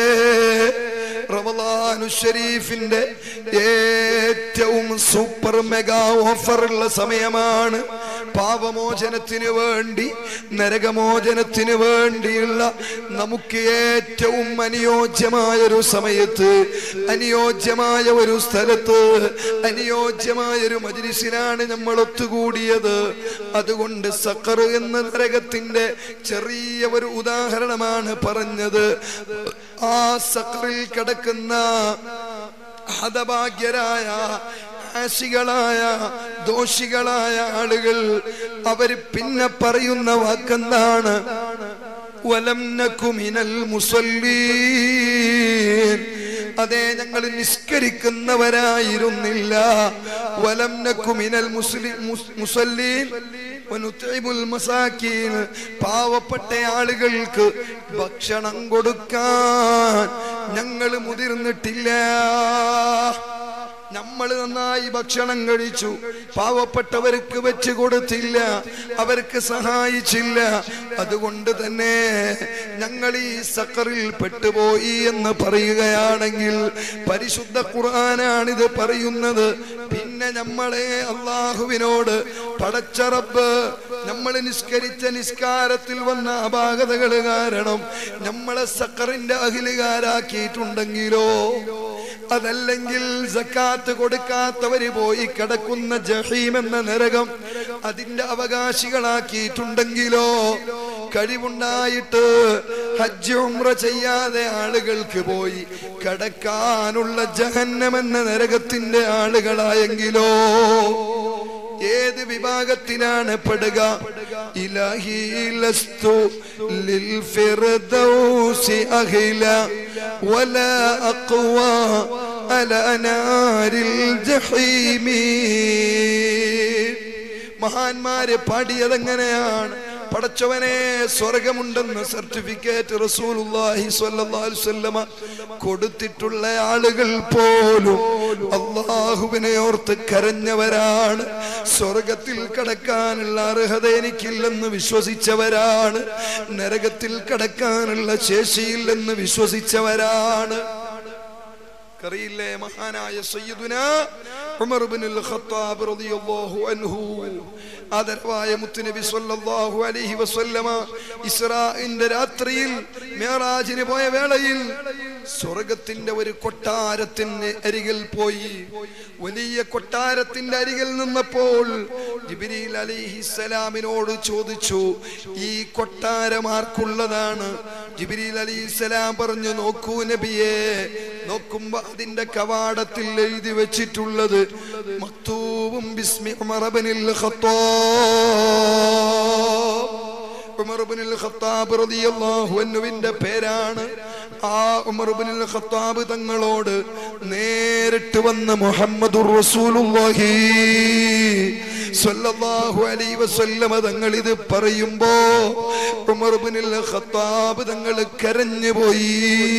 റമദാനു ഷരീഫിന്റെ ഏറ്റവും സൂപ്പർ മെഗാ ഓഫർ ഉള്ള സമയമാണ് പാപമോചനത്തിന് വേണ്ടി നരകമോചനത്തിന് വേണ്ടിയുള്ള നമുക്ക് ഏറ്റവും അനുയോജ്യമായ ഒരു സമയത്ത് അനുയോജ്യമായ ഒരു സ്ഥലത്ത് അനുയോജ്യമായ ഒരു മജിലിസിലാണ് നമ്മൾ ഒത്തുകൂടിയത് അതുകൊണ്ട് സക്കർ എന്ന നരകത്തിന്റെ ചെറിയ ഒരു ഉദാഹരണമാണ് പറഞ്ഞത് ആ സക്കറിൽ കിടക്കുന്ന ഹതഭാഗ്യരായ ആശികളായ ദോഷികളായ ആളുകൾ അവര് പിന്നെ പറയുന്ന വാക്കെന്താണ് വലം നക്കുമിനൽ മുസല്ലീൻ അതെ ഞങ്ങൾ നിസ്കരിക്കുന്നവരായിരുന്നില്ല വലം നക്കുമിനൽ മുസ്ലിം മുസ്- മുസല്ലീൻ വനുത്ഇമുൽ മസാക്കീൻ പാവപ്പെട്ട ആളുകൾക്ക് ഭക്ഷണം കൊടുക്കാൻ ഞങ്ങൾ മുതിർന്നിട്ടില്ല നമ്മൾ നന്നായി ഭക്ഷണം കഴിച്ചു പാവപ്പെട്ടവർക്ക് വെച്ച് കൊടുത്തില്ല അവർക്ക് സഹായിച്ചില്ല അതുകൊണ്ട് തന്നെ ഞങ്ങൾ ഈ സക്കറിൽ പെട്ടുപോയി എന്ന് പറയുകയാണെങ്കിൽ പരിശുദ്ധ ഖുർആനാണിത് പറയുന്നത് പിന്നെ നമ്മളെ അള്ളാഹുവിനോട് പടച്ചറബ് നമ്മൾ നിസ്കരിച്ച നിസ്കാരത്തിൽ വന്ന അപാകതകൾ കാരണം നമ്മളെ സക്കറിന്റെ അഖിലുകാരാക്കിയിട്ടുണ്ടെങ്കിലോ അതല്ലെങ്കിൽ സക്കാത്ത് കൊടുക്കാത്തവര് പോയി കിടക്കുന്ന ജഹീം എന്ന നരകം അതിന്റെ അവകാശികളാക്കിയിട്ടുണ്ടെങ്കിലോ കഴിവുണ്ടായിട്ട് ഹജ്ജ് ഉംറ ചെയ്യാതെ ആളുകൾക്ക് പോയി കടക്കാനുള്ള ജഹന്നം എന്ന നരകത്തിന്റെ ആളുകളായെങ്കിലോ ഏത് വിഭാഗത്തിലാണ് പെടുക ഇലാഹി ലസ്തു ലിൽ ഫിർദൗസി അഖില വലാ അഖ്വാ അലാ നാരിൽ ജഹീമി മഹാന്മാര് പാടിയതെങ്ങനെയാണ് പടച്ചവനെ സ്വർഗമുണ്ടെന്ന് സർട്ടിഫിക്കറ്റ് റസൂലുള്ളാഹി സ്വല്ലല്ലാഹു അലൈഹി വസല്ലമ കൊടുത്തിട്ടുള്ള ആളുകൾ പോലും അള്ളാഹുവിനെ ഓർത്ത് കരഞ്ഞവരാണ് സ്വർഗത്തിൽ കടക്കാനുള്ള അർഹത എനിക്കില്ലെന്ന് വിശ്വസിച്ചവരാണ് നരകത്തിൽ കടക്കാനുള്ള ശേഷിയില്ലെന്ന് വിശ്വസിച്ചവരാണ് അറിയില്ലേ മഹാനായ സയ്യിദുന ഉമർ ഇബ്നുൽ ഖത്താബ് റളിയല്ലാഹു അൻഹു ആദരവായ മുത്തുനബി സല്ലല്ലാഹു അലൈഹി വസല്ലമ ഇസ്രാഇന്റെ രാത്രിയിൽ മേറാജിന് പോയ വേളയിൽ സ്വർഗത്തിന്റെ ഒരു കൊട്ടാരത്തിന് അരികിൽ പോയി വലിയ കൊട്ടാരത്തിന്റെ അരികിൽ നിന്നപ്പോൾ ജിബ്രീൽ അലിഹിസലാമിനോട് ചോദിച്ചു ഈ കൊട്ടാരം ആർക്കുള്ളതാണ് ജിബ്രീൽ അലിഹിസലാം പറഞ്ഞു നോക്കൂ നബിയെ നോക്കുമ്പോ അതിന്റെ കവാടത്തിൽ എഴുതി വെച്ചിട്ടുള്ളത് മക്തൂബും ബിസ്മി ഉമർ ഇബ്നുൽ ഖത്താബ് ഉമർ ഇബ്നുൽ ഖത്താബ് റളിയല്ലാഹു അൻഹുവിന്റെ പേരാണ് ആ ഉമർ ഇബ്നുൽ ഖത്താബ് തങ്ങളോട് നേരിട്ട് വന്ന മുഹമ്മദുർ റസൂലുള്ളാഹി സ്വല്ലല്ലാഹു അലൈഹി വസല്ലമ തങ്ങൾ ഇത് പറയുമ്പോ ഉമർ ഇബ്നുൽ ഖത്താബ് തങ്ങൾ കരഞ്ഞു പോയി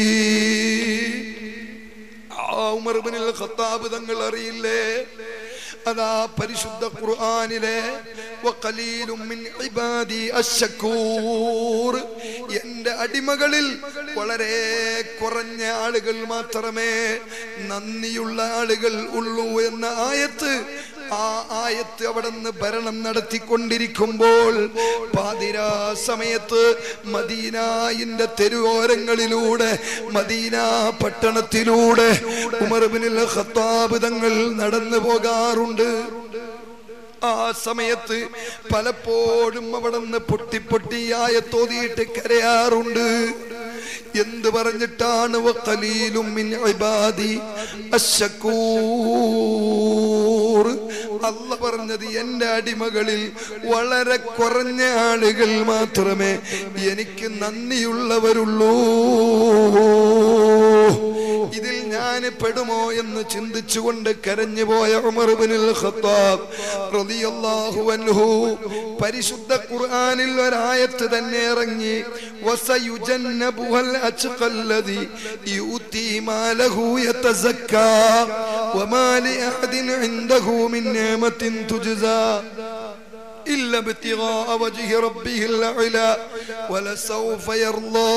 ആ ഉമർ ഇബ്നുൽ ഖത്താബ് തങ്ങൾ അറിയില്ലേ അതാ പരിശുദ്ധ ഖുർആനിലെ വഖലീലും മിൻ ഇബാദി അശ്ശക്കൂർ എന്റെ അടിമകളിൽ വളരെ കുറഞ്ഞ ആളുകൾ മാത്രമേ നന്ദിയുള്ള ആളുകൾ ഉള്ളൂ എന്ന ആയത്ത് ആ ആയത്ത് അവിടുന്ന് ഭരണം നടത്തിക്കൊണ്ടിരിക്കുമ്പോൾ പാതിരാ സമയത്ത് മദീനായിന്റെ തെരുവോരങ്ങളിലൂടെ മദീന പട്ടണത്തിലൂടെ ഉമർബിനിൽ ഖത്താബ് തങ്ങൾ നടന്നു പോകാറുണ്ട് ആ സമയത്ത് പലപ്പോഴും അവിടെ നിന്ന് പൊട്ടി പൊട്ടിയായ തോതിയിട്ട് കരയാറുണ്ട് എന്ത് പറഞ്ഞിട്ടാണ് വഖലീലും മിൻ ഇബാദി അശ്ശക്കൂർ അല്ല പറഞ്ഞത് എന്റെ അടിമകളിൽ വളരെ കുറഞ്ഞ ആളുകൾ മാത്രമേ എനിക്ക് നന്ദിയുള്ളവരുള്ളൂ ഇതിൽ ഞാൻ പെടുമോ എന്ന് ചിന്തിച്ചുകൊണ്ട് കരഞ്ഞു പോയ ഉമർബിനുൽ ഖത്താബ് റളിയല്ലാഹു അൻഹു പരിശുദ്ധ ഖുർആനിൽ ഒരായത്ത് തന്നെ ഇറങ്ങി വസയുജന്നബുഹൽ അച്ഖല്ലദി യൂതി മാലഹു യതസക്കാ വമാ ലിഅഹദിൻ ഇൻദഹു മിൻ നിഅമത്തിൻ തുജ്സാ إلا ابتغاء وجه ربه الأعلى ولسوف يرضى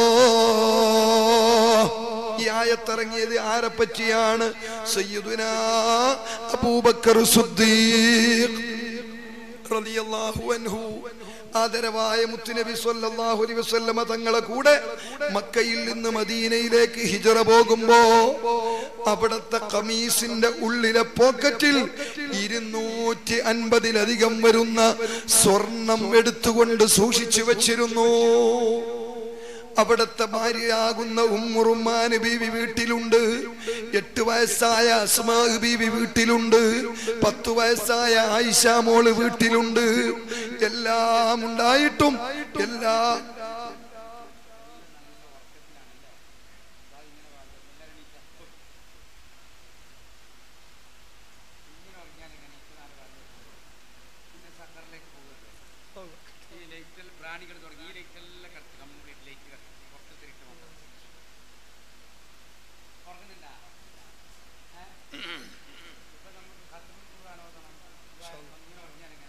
ഈ ആയത്തിറങ്ങിയത് ആരെ പറ്റിയാണ് സയ്യിദുന അബൂബക്കർ സുദ്ദീഖ് റളിയല്ലാഹു അൻഹു ആദരവായ മുത്തുനബി സല്ലല്ലാഹു അലൈഹി വസല്ലമ തങ്ങളെ കൂടെ മക്കയിൽ നിന്ന് മദീനയിലേക്ക് ഹിജറ പോകുമ്പോ അവിടത്തെ കമീസിന്റെ ഉള്ളിലെ പോക്കറ്റിൽ ഇരുന്നൂറ്റി അൻപതിലധികം വരുന്ന സ്വർണം എടുത്തുകൊണ്ട് സൂക്ഷിച്ചു വെച്ചിരുന്നു അവിടത്തെ ഭാര്യയാകുന്ന ഉമ്മുറുമാന് ബീവി വീട്ടിലുണ്ട് എട്ട് വയസ്സായ അസ്മാ ബീവി വീട്ടിലുണ്ട് പത്തു വയസ്സായ ആയിഷ മോള് വീട്ടിലുണ്ട് എല്ലാം ഉണ്ടായിട്ടും എല്ലാ ഈ ലൈറ്റിൽ പ്രാണികൾ തുടങ്ങി ഈ ലൈറ്റെല്ലാം കത്തി കംപ്ലീറ്റ് ലൈറ്റ് കത്തി പുറത്തെ ഇട്ട് മാത്രം ഉറങ്ങുന്നുണ്ടാ ഇപ്പൊ നമുക്ക് കത്തുമ്പോൾ വേണോ ഇങ്ങനെ ഉറങ്ങിയാൽ എങ്ങനെ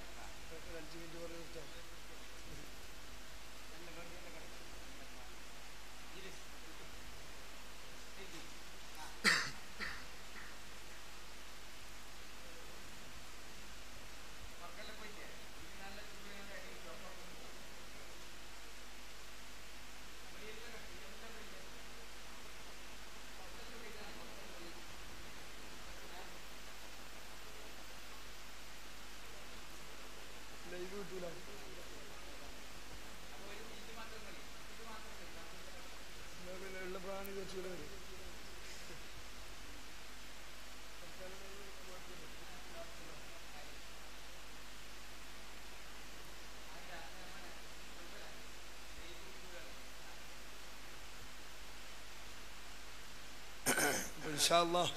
ഇൻഷാ അല്ലാഹ്.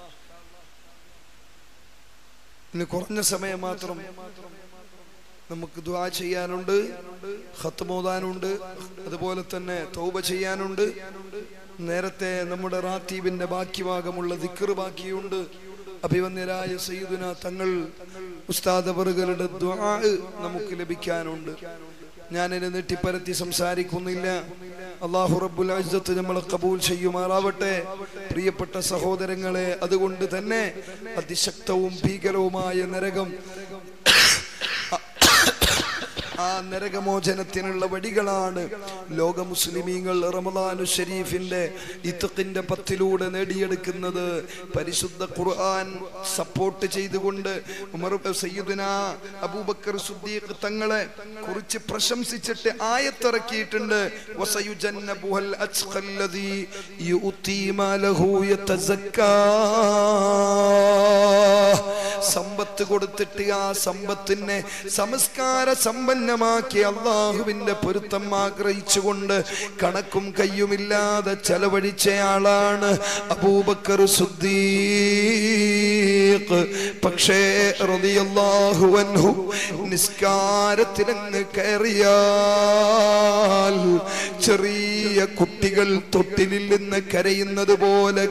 ഇനി കുറഞ്ഞ സമയം മാത്രം നമുക്ക് ദ്വാ ചെയ്യാനുണ്ട് ഖത്ത് മോതാനുണ്ട് അതുപോലെ തന്നെ തൗബ ചെയ്യാനുണ്ട് നേരത്തെ നമ്മുടെ റാത്തീബിന്റെ ബാക്കി ഭാഗമുള്ള ദിക്കർ ബാക്കിയുണ്ട് അഭിവന്യരായ സയ്യിദുന തങ്ങൾ ഉസ്താദവറുകളുടെ ദ്വാ നമുക്ക് ലഭിക്കാനുണ്ട് ഞാനിനെ നെട്ടിപ്പരത്തി സംസാരിക്കുന്നില്ല അള്ളാഹു റബ്ബുൽ അജ്ജത്ത് നമ്മളെ കബൂൽ ചെയ്യുമാറാവട്ടെ പ്രിയപ്പെട്ട സഹോദരങ്ങളെ അതുകൊണ്ട് തന്നെ അതിശക്തവും ഭീകരവുമായ നരകം ആ നരകമോചനത്തിനുള്ള വടികളാണ് ലോക മുസ്ലിമീങ്ങൾ റമദാനു ഷരീഫിന്റെ ഇത്തഖിന്റെ പത്തിലൂടെ നേടിയെടുക്കുന്നത് പരിശുദ്ധ ഖുർആൻ സപ്പോർട്ട് ചെയ്തുകൊണ്ട് ഉമർ സയ്യിദുന അബൂബക്കർ സുദ്ദീഖ് തങ്ങളെ കുറിച്ച് പ്രശംസിച്ചിട്ട് ആയത്തിറക്കിയിട്ടുണ്ട് വസയുജന്നബുഹൽ അച്ഖല്ലദീ യുഅ്തി മാലഹു യതസക്കാ സമ്പത്ത് കൊടുത്തിട്ട് ആ സമ്പത്തിനെ സംസ്കാര സമ്പന്നമാക്കി അള്ളാഹുവിന്റെ പൊരുത്തം ആഗ്രഹിച്ചുകൊണ്ട് കണക്കും കയ്യുമില്ലാതെ ചെലവഴിച്ചയാളാണ് അബൂബക്കർ സുദ്ദീഖ് പക്ഷേ റളിയല്ലാഹു അൻഹു നിസ്കാരത്തിലങ്ങ് കയറിയാൽ ചെറിയ കുട്ടികൾ തൊട്ടിലിൽ നിന്ന് കരയുന്നത് പോലെ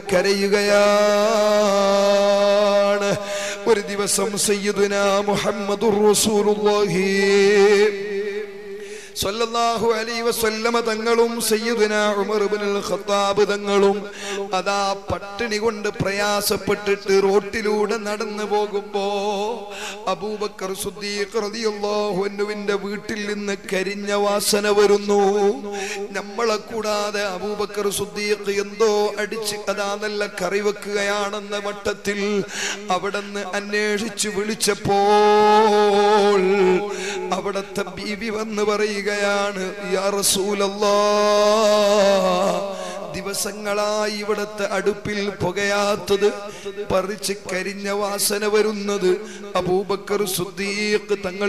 കരയുകയാണ് ഒരു ദിവസം സയ്യിദുന മുഹമ്മദുർ റസൂലുള്ളാഹി സ്വല്ലല്ലാഹു അലൈഹി വസല്ലമ തങ്ങളും സയ്യിദുന ഉമർ ഇബ്നുൽ ഖത്താബ് തങ്ങളും അതാ പട്ടിണി കൊണ്ട് പ്രയാസപ്പെട്ടിട്ട് റോട്ടിലൂടെ നടന്നു പോകുമ്പോ അബൂബക്കർ സുദ്ദീഖ് റളിയല്ലാഹു അൻഹുവിന്റെ വീട്ടിൽ നിന്ന് കരിഞ്ഞ വാസന വരുന്നു നമ്മളെ കൂടാതെ അബൂബക്കർ സുദ്ദീഖ് എന്തോ അടിച്ച് അതാ നല്ല കറി വെക്കുകയാണെന്ന മട്ടത്തിൽ അവിടുന്ന് അന്വേഷിച്ചു വിളിച്ചപ്പോൾ അവിടത്തെ ബീവി വന്ന് പറയുകയാണ് യാ റസൂലല്ലാ ദിവസങ്ങളായി ഇവിടത്തെ അടുപ്പിൽ പുകയാത്തത് പറിച്ച് കരിഞ്ഞ വാസന വരുന്നത് അബൂബക്കർ സുദ്ദീഖ് തങ്ങൾ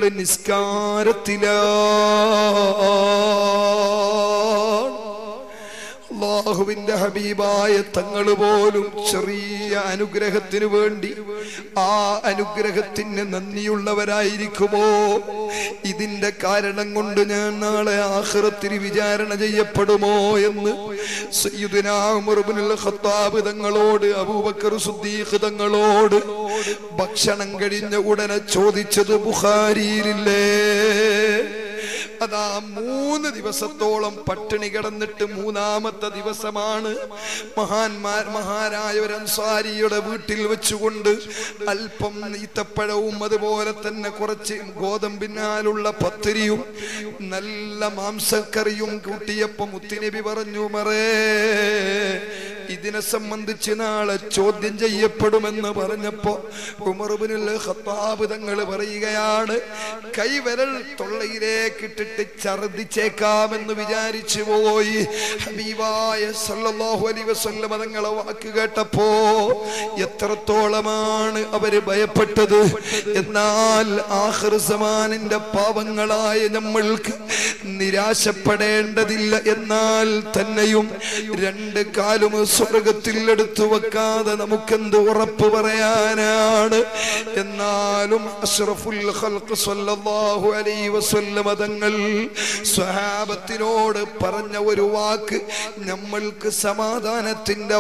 നിസ്കാരത്തിലാണ് അള്ളാഹുവിന്റെ ഹബീബായ തങ്ങൾ പോലും ചെറിയ അനുഗ്രഹത്തിന് വേണ്ടി ആ അനുഗ്രഹത്തിന് നന്ദിയുള്ളവരായിരിക്കുമോ ഇതിന്റെ കാരണം കൊണ്ട് ഞാൻ നാളെ ആഹ്റത്തിന് വിചാരണ ചെയ്യപ്പെടുമോ എന്ന് സയ്യിദുനാ ഉമർ ഇബ്നുൽ ഖത്താബ് തങ്ങളോട് അബൂബക്കർ സുദ്ദീഖ് തങ്ങളോട് ഭക്ഷണം കഴിഞ്ഞ ഉടനെ ചോദിച്ചത് ബുഖാരിയിലില്ലേ അതാ മൂന്ന് ദിവസത്തോളം പട്ടിണി കിടന്നിട്ട് മൂന്നാമത്തെ ദിവസമാണ് മഹാന്മാർ മഹാനായ ഒരു അൻസാരിയുടെ വീട്ടിൽ വെച്ചുകൊണ്ട് അല്പം ഈത്തപ്പഴവും അതുപോലെ തന്നെ കുറച്ച് ഗോതമ്പിനാലുള്ള പത്തിരിയും നല്ല മാംസക്കറിയും കൂട്ടിയപ്പം മുത്തുനബി പറഞ്ഞു മറേ ഇതിനെ സംബന്ധിച്ച് നാളെ ചോദ്യം ചെയ്യപ്പെടുമെന്ന് പറഞ്ഞപ്പോ ഉമർബിനുൽ ഖത്താബ് തങ്ങൾ പറയുകയാണ് കൈവിരൽ തൊള്ളയിലേക്ക് ഇട്ടിട്ട് ഛർദിച്ചേക്കാമെന്ന് വിചാരിച്ചു പോയി ഹബീബായ സല്ലല്ലാഹു അലൈഹി വസല്ലം തങ്ങളെ വാക്ക് കേട്ടപ്പോ എത്രത്തോളമാണ് അവര് ഭയപ്പെട്ടത് എന്നാൽ ആഖിർ സമാനിന്റെ പാവങ്ങളായ നമ്മൾക്ക് നിരാശപ്പെടേണ്ടതില്ല എന്നാൽ തന്നെയും രണ്ട് കാലും സ്വർഗത്തിൽ എടുത്തു വെക്കാതെ നമുക്കെന്ത് ഉറപ്പ് പറയാനാണ് എന്നാലും അഷ്റഫുൽ ഖൽഖ് സ്വല്ലല്ലാഹു അലൈഹി വസല്ലമ തങ്ങൾ സ്വഹാബത്തിനോട് പറഞ്ഞ ഒരു വാക്ക് നമ്മൾക്ക് സമാധാനത്തിന്റെ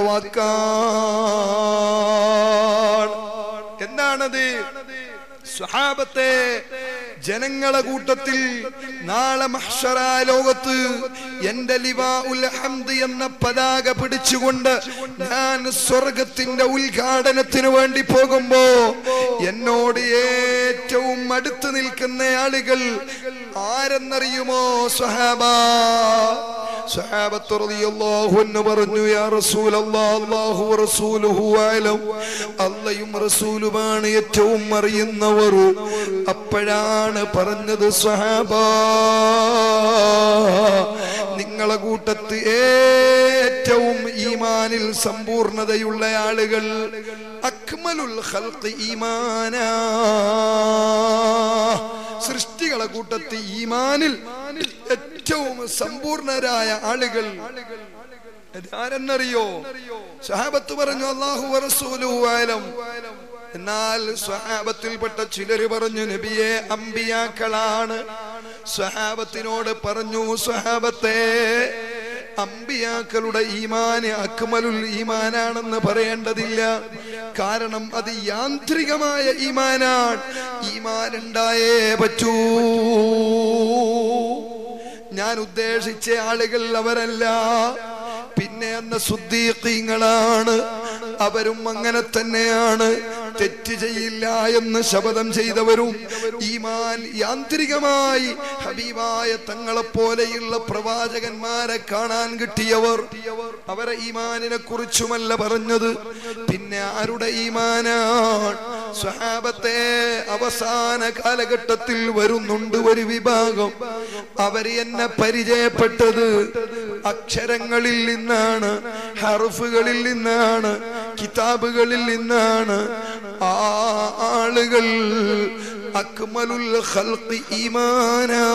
വാക്കാണ് എന്താണത് സ്വഹാബത്തെ ജനങ്ങളെ കൂട്ടത്തിൽ നാളെ മഹ്ഷറാ ലോകത്ത് എന്റെ ലിവാ ഉൽ ഹംദ് എന്ന പതാക പിടിച്ചുകൊണ്ട് ഞാൻ സ്വർഗത്തിന്റെ ഉദ്ഘാടനത്തിന് വേണ്ടി പോകുമ്പോ എന്നോട് ഏറ്റവും അടുത്ത് നിൽക്കുന്ന ആളുകൾ ആരെന്നറിയുമോ സ്വഹാബ സ്വഹാബത്ത് റളിയല്ലാഹു അൻഹു പറഞ്ഞു യാ റസൂലല്ലാഹ് അല്ലാഹു റസൂലുഹു അലം അല്ലയും റസൂലുമാണ് ഏറ്റവും അറിയുന്നവർ അപ്പോഴാണ് പറഞ്ഞത് സ്വഹാബ നിങ്ങളെ കൂട്ടത്ത് ഏറ്റവും ഈമാനിൽ സമ്പൂർണതയുള്ള ആളുകൾ അക്മലുൽ ഖൽഖ് ഈമാനാ സൃഷ്ടികളെ കൂട്ടത്ത് ഈമാനിൽ ഏറ്റവും സമ്പൂർണരായ ആളുകൾ ആരെന്നറിയോ സഹാബത്ത് പറഞ്ഞു അള്ളാഹു റസൂലുഹു ആലം എന്നാൽ സ്വഹാബത്തിൽപ്പെട്ട ചിലര് പറഞ്ഞു നബിയെ അമ്പിയാക്കളാണ് സ്വഹാബത്തിനോട് പറഞ്ഞു സ്വഹാബത്തെ അമ്പിയാക്കളുടെ ഈമാന് അക്മലുൽ ഈമാനാണെന്ന് പറയേണ്ടതില്ല കാരണം അത് യാന്ത്രികമായ ഈമാനാണ് ഈമാൻ ഉണ്ടായേ പറ്റൂ ഞാൻ ഉദ്ദേശിച്ച ആളുകൾ അവരല്ല പിന്നെ എന്ന സുദ്ദീഖീങ്ങളാണ് അവരും അങ്ങനെ തന്നെയാണ് തെറ്റ് ചെയ്യില്ല എന്ന് ശപഥം ചെയ്തവരും ഈമാൻ യാന്ത്രികമായി ഹബീബായ തങ്ങളെ പോലെയുള്ള പ്രവാചകന്മാരെ കാണാൻ കിട്ടിയവർ അവരെ ഈമാനിനെ കുറിച്ചുമല്ല പറഞ്ഞത് പിന്നെ ആരുടെ ഈമാനാണ് സ്വഹാബത്തെ അവസാന കാലഘട്ടത്തിൽ വരുന്നുണ്ട് ഒരു വിഭാഗം അവര് എന്നെ പരിചയപ്പെട്ടത് അക്ഷരങ്ങളിൽ നിന്നാണ് ഹർഫുകളിൽ നിന്നാണ് കിതാബുകളിൽ നിന്നാണ് ആ ആളുകൾ അക്മലുൽ ഖൽഖി ഈമാനാ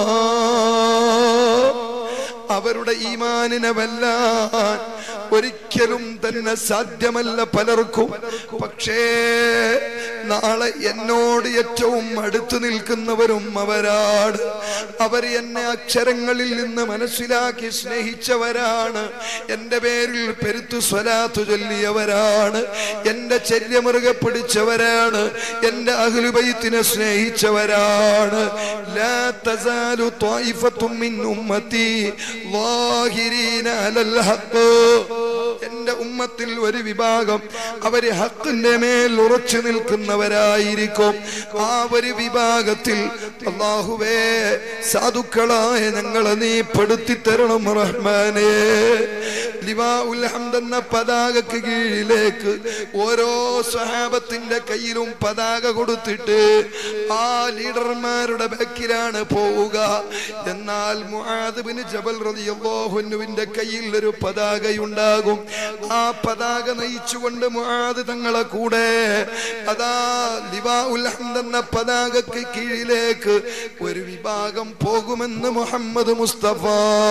അവരുടെ ഈമാനിനെ വെല്ലാൻ ഒരിക്കലും ഒരിക്കലും തന്നെ സാധ്യമല്ല പലർക്കും പക്ഷേ നാളെ എന്നോട് ഏറ്റവും അടുത്തു നിൽക്കുന്നവരും അവരാണ് അവർ എന്നെ അക്ഷരങ്ങളിൽ നിന്ന് മനസ്സിലാക്കി സ്നേഹിച്ചവരാണ് എന്റെ പേരിൽ പെരുത്തു സ്വലാത്തു ചൊല്ലിയവരാണ് എന്റെ ചര്യമുറുകെ പിടിച്ചവരാണ് എന്റെ അഹ്ലുബൈത്തിനെ സ്നേഹിച്ചവരാണ് ലാ തസാലു ത്വായിഫത്തും മിൻ ഉമ്മത്തി ളാഹിരീന അലൽ ഹഖ് എന്റെ ഉമ്മത്തിൽ ഒരു വിഭാഗം അവര് ഹക്കിന്റെ മേൽ ഉറച്ചു നിൽക്കുന്നവരായിരിക്കും ആ ഒരു വിഭാഗത്തിൽ അള്ളാഹുവേ സാധുക്കളായ ഞങ്ങളെ നീ പെടുത്തി തരണം റഹ്മാനേ ലിവാ ഉൽ ഹംദ് എന്ന പതാകക്ക് കീഴിലേക്ക് ഓരോ സ്വഹാബത്തിന്റെ കയ്യിലും പതാക കൊടുത്തിട്ട് ആ ലീഡർമാരുടെ ബാക്കിലാണ് പോവുക എന്നാൽ മുആദ് ബിൻ ജബൽ റളിയല്ലാഹുവിന്റെ കയ്യിൽ ഒരു പതാകയുണ്ടാകും ആ പതാക നയിച്ചുകൊണ്ട് മുആദ് തങ്ങളെ കൂടെ അതാ ലിവാ ഉൽ ഹംദ് എന്ന പതാകക്ക് കീഴിലേക്ക് ഒരു വിഭാഗം പോകുമെന്ന് മുഹമ്മദ് മുസ്തഫ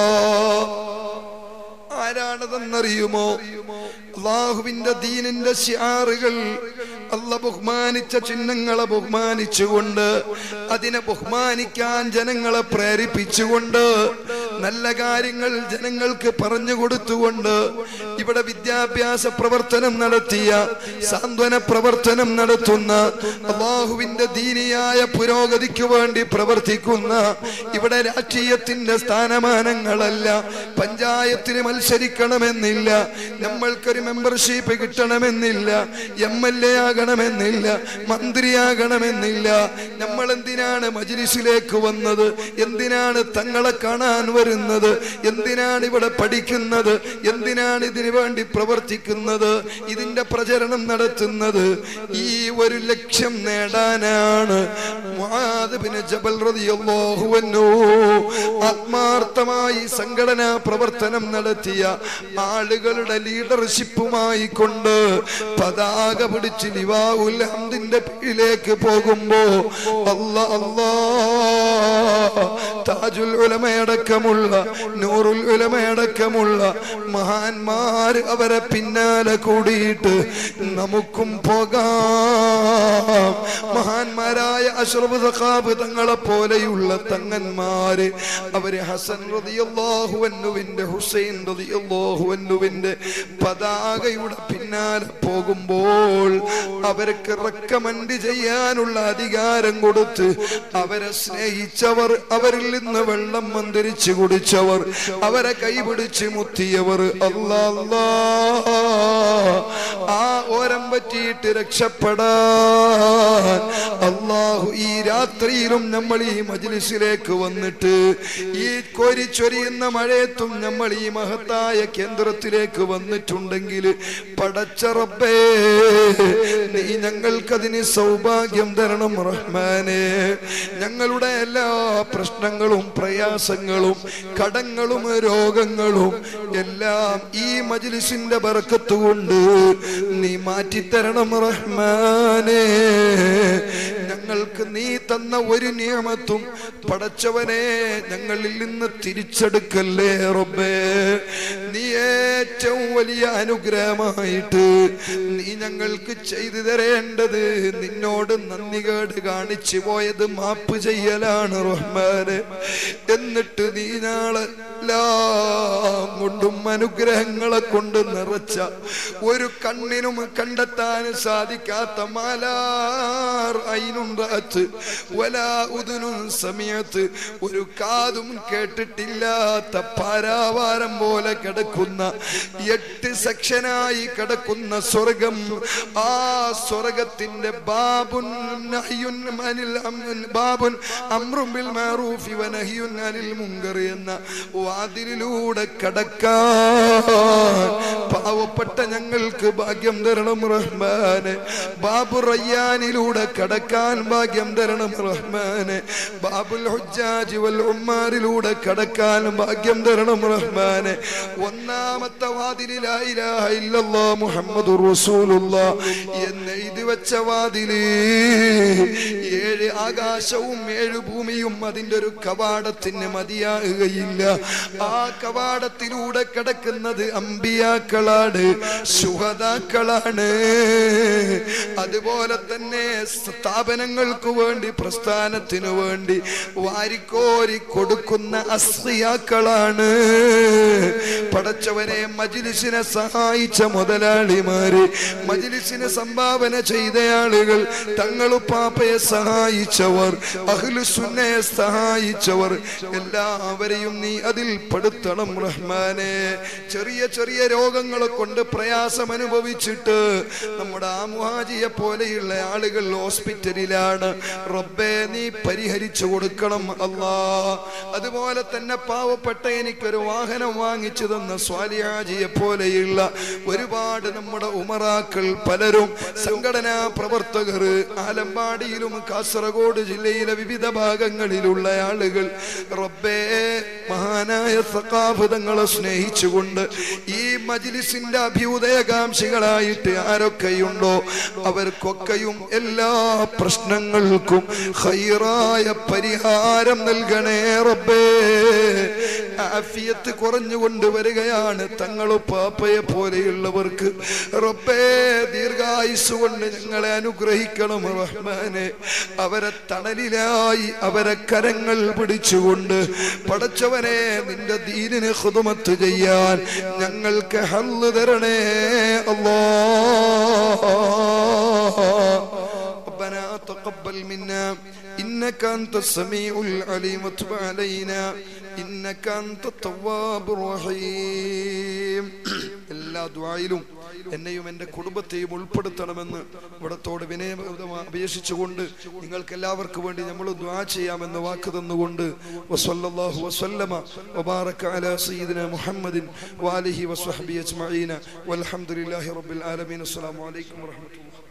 ആരാണതെന്നറിയുമോ അള്ളാഹുവിന്റെ ദീനിന്റെ ഷിയാറുകൾ അല്ല ബഹുമാനിച്ച ചിഹ്നങ്ങളെ ബഹുമാനിച്ചുകൊണ്ട് അതിനെ ബഹുമാനിക്കാൻ ജനങ്ങളെ പ്രേരിപ്പിച്ചുകൊണ്ട് നല്ല കാര്യങ്ങൾ ജനങ്ങൾക്ക് പറഞ്ഞു കൊടുത്തുകൊണ്ട് ഇവിടെ വിദ്യാഭ്യാസ പ്രവർത്തനം നടത്തിയ സാന്ത്വന പ്രവർത്തനം നടത്തുന്ന അള്ളാഹുവിന്റെ ദീനിയായ പുരോഗതിക്ക് വേണ്ടി പ്രവർത്തിക്കുന്ന ഇവിടെ രാഷ്ട്രീയത്തിന്റെ സ്ഥാനമാനങ്ങളല്ല പഞ്ചായത്തിന് മത്സരിക്കണമെന്നില്ല നമ്മൾക്കൊരു മെമ്പർഷിപ്പ് കിട്ടണമെന്നില്ല എം എൽ എ ആകണമെന്നില്ല മന്ത്രിയാകണമെന്നില്ല നമ്മൾ എന്തിനാണ് മജ്ലിസിലേക്ക് വന്നത് എന്തിനാണ് തങ്ങളെ കാണാൻ വരുന്നത് എന്തിനാണ് ഇവിടെ പഠിക്കുന്നത് എന്തിനാണ് ഇതിനു വേണ്ടി പ്രവർത്തിക്കുന്നത് ഇതിന്റെ പ്രചരണം നടത്തുന്നത് ഈ ഒരു ലക്ഷ്യം നേടാനാണ് മുആദ് ബിൻ ജബൽ റളിയല്ലാഹു അൻഹു ആത്മാർത്ഥമായി സംഘടനാ പ്രവർത്തനം നടത്തിയ ആളുകളുടെ ലീഡർഷിപ്പുമായി കൊണ്ട് പതാക പിടിച്ച് ലിവാഉൽ ഹംദിന്റെ കീഴിലേക്ക് പോകുമ്പോ അല്ല അല്ലാ താജുൽ ഉലമയടക്കമുള്ള നൂറുൽ ഉലമയടക്കമുള്ള മഹാന്മാർ അവരെ പിന്നാലെ കൂടിയിട്ട് നമുക്കും പോകാം മഹാന്മാരായ അഷ്റഫ് സഖാബ് തങ്ങളെ പോലെയുള്ള തങ്ങന്മാര് അവര് ഹസൻ റളിയല്ലാഹു അൻഹുവിന്റെ ഹുസൈൻ റളിയല്ലാഹു അൻഹുവിന്റെ പതാകയുടെ പിന്നാലെ പോകുമ്പോൾ അവർക്ക് റെക്കമെൻഡ് ചെയ്യാനുള്ള അധികാരം കൊടുത്ത് അവരെ സ്നേഹിച്ചവർ അവരിൽ നിന്ന് വെള്ളം മന്ത്രിച്ച് കുടിച്ചവർ അവരെ കൈപിടിച്ച് മുത്തിയവർ അല്ലാ അല്ലാ ആ ഓരം പറ്റിയിട്ട് രക്ഷപ്പെടാൻ അള്ളാഹു ഈ രാത്രിയിലും നമ്മൾ ഈ മജ്ലിസിലേക്ക് വന്നിട്ട് ഈ കോരിച്ചൊരിയുന്ന മഴയത്തും നമ്മൾ ഈ മഹത്തായ കേന്ദ്രത്തിലേക്ക് വന്നിട്ടുണ്ടെങ്കിൽ പടച്ച റബ്ബേ നീ ഞങ്ങൾക്കതിന് സൗഭാഗ്യം തരണം റഹ്മാനെ ഞങ്ങളുടെ എല്ലാ പ്രശ്നങ്ങളും പ്രയാസങ്ങളും കടങ്ങളും രോഗങ്ങളും എല്ലാം ഈ മജ്ലിസിന്റെ ബർക്കത്ത് കൊണ്ട് നീ മാറ്റിത്തരണം റഹ്മാനെ ഞങ്ങൾക്ക് നീ തന്ന ഒരു നിയമത്തും പടച്ചവനെ ഞങ്ങളിൽ നിന്ന് തിരിച്ചെടുക്കല്ലേ റബ്ബേ നീ ഏറ്റവും വലിയ അനുഗ്രഹമായിട്ട് നീ ഞങ്ങൾക്ക് ചെയ്തു തരേണ്ടത് നിന്നോട് നന്ദി കേട് കാണിച്ചു പോയത് മാപ്പ് ചെയ്യലാണ് റഹ്മാനെ എന്നിട്ട് നീ നാളെ എല്ലാം കൊണ്ടും അനുഗ്രഹങ്ങളെ കൊണ്ട് നിറച്ച ഒരു കണ്ണിനും കണ്ടെത്താൻ സാധിക്കാത്ത മാലാർ അയിനുണ്ടാത്ത് വലാ ഉദുനും സമയത്ത് ഒരു കാതും കേട്ടിട്ടില്ലാത്ത പാരാവാരം പോലെ കിടക്കുന്ന എട്ട് സെക്ഷനായി കിടക്കുന്ന സ്വർഗം ആ സ്വർഗത്തിന്റെ ബാബുൻ നഹ്യുൻ അനിൽ അം- ബാബുൻ അമ്രും ബിൽ മഅറൂഫി വനഹ്യുൻ അനിൽ മുങ്കർ എന്ന വാതിലിലൂടെ കടക്കാൻ പാവപ്പെട്ട ഞങ്ങൾക്ക് ഭാഗ്യം തരണം റഹ്മാനെ ബാബു റയ്യാനിലൂടെ കടക്കാൻ ഭാഗ്യം തരണം റഹ്മാനെ ബാബുൽ ഹുജ്ജാജി വൽ ഉമ്മാരിലൂടെ കടക്കാൻ ഭാഗ്യം തരണം റഹ്മാനെ ഒന്നാമത്തെ വാതിലിലായി മുഹമ്മദ് എന്ന് എഴുതി വെച്ച വാതില് ഏഴ് ആകാശവും ഏഴ് ഭൂമിയും അതിന്റെ ഒരു കവാടത്തിന് മതിയാകുകയില്ല ആ കവാടത്തിലൂടെ വാരിലൂടെ കിടക്കുന്നത് അമ്പിയാക്കളാണ് ശുഹതാക്കളാണ് അതുപോലെ തന്നെ സ്ഥാപനങ്ങൾക്ക് വേണ്ടി പ്രസ്ഥാനത്തിനു വേണ്ടി വാരിക്കോരി കൊടുക്കുന്ന അസ്തിയാക്കളാണ് പടച്ചവനെ മജിലിസിനെ സഹായിച്ച മുതലാളിമാര് മജിലിസിന് സംഭാവന ചെയ്ത ആളുകൾ തങ്ങളുപ്പാപ്പയെ സഹായിച്ചവർ അഖിലുസുന്നയെ സഹായിച്ചവർ എല്ലാവരെയും നീ അതിൽ പെടുത്തണം റഹ്മാനെ ചെറിയ ചെറിയ രോഗങ്ങളെ കൊണ്ട് പ്രയാസം അനുഭവിച്ചിട്ട് നമ്മുടെ ആ മുഹാജിയെ പോലെയുള്ള ആളുകൾ ഹോസ്പിറ്റലിലാണ് റബ്ബെ നീ പരിഹരിച്ചു കൊടുക്കണം അല്ലാ അതുപോലെ തന്നെ പാവപ്പെട്ട എനിക്കൊരു വാഹനം വാങ്ങിച്ചു തന്ന സ്വാലിയാജിയെ പോലെയുള്ള ഒരുപാട് നമ്മുടെ ഉമറാക്കൾ പലരും സംഘടനാ പ്രവർത്തകർ ആലമ്പാടിയിലും കാസർഗോഡ് ജില്ലയിലെ വിവിധ ഭാഗങ്ങളിലുള്ള ആളുകൾ റബ്ബേ മഹാനായ സഖാഫിതങ്ങളെ സ്നേഹിച്ചുകൊണ്ട് ഈ മജിലിസിന്റെ അഭ്യുദയകാംക്ഷികളായിട്ട് ആരൊക്കെയുണ്ടോ അവർക്കൊക്കെയും എല്ലാ പ്രശ്നങ്ങൾക്കും ഹൈറായ പരിഹാരം നൽകണേ റബ്ബേ ആഫിയത്ത് കുറഞ്ഞുകൊണ്ട് വരികയാണ് തങ്ങളും പാപ്പയെ പോലെയുള്ളവർക്ക് റബ്ബേ ദീർഘായുസ് കൊണ്ട് ഞങ്ങളെ അനുഗ്രഹിക്കണം റഹ്മാനെ അവരെ തണലിലായി അവരെ കരങ്ങൾ പിടിച്ചുകൊണ്ട് പടച്ചവനെ നിന്റെ ദീനിന് ഹുതുമത്ത് ചെയ്യാൻ ഞങ്ങൾക്ക് ഹല്ല് തരണേ അല്ലാ ربنا تقبل منا إنك أنت السميع العليم وتب علينا إنك أنت التواب الرحيم എല്ലാ ദ്വായിലും എന്നെയും എൻ്റെ കുടുംബത്തെയും ഉൾപ്പെടുത്തണമെന്ന് ഇവിടത്തോട് വിനയമായി അപേക്ഷിച്ചുകൊണ്ട് നിങ്ങൾക്ക് എല്ലാവർക്കും വേണ്ടി നമ്മൾ ദ്വാ ചെയ്യാമെന്ന് വാക്ക് തന്നുകൊണ്ട് വസല്ലല്ലാഹു വസല്ലമ വബാറക അലാ സയ്യിദിന മുഹമ്മദിൻ വാലിഹി വസ്വഹബി അജ്മഈന വൽഹംദുലില്ലാഹി റബ്ബിൽ ആലമീൻ അസ്സലാമു അലൈക്കും വറഹ്മത്തുള്ളാഹി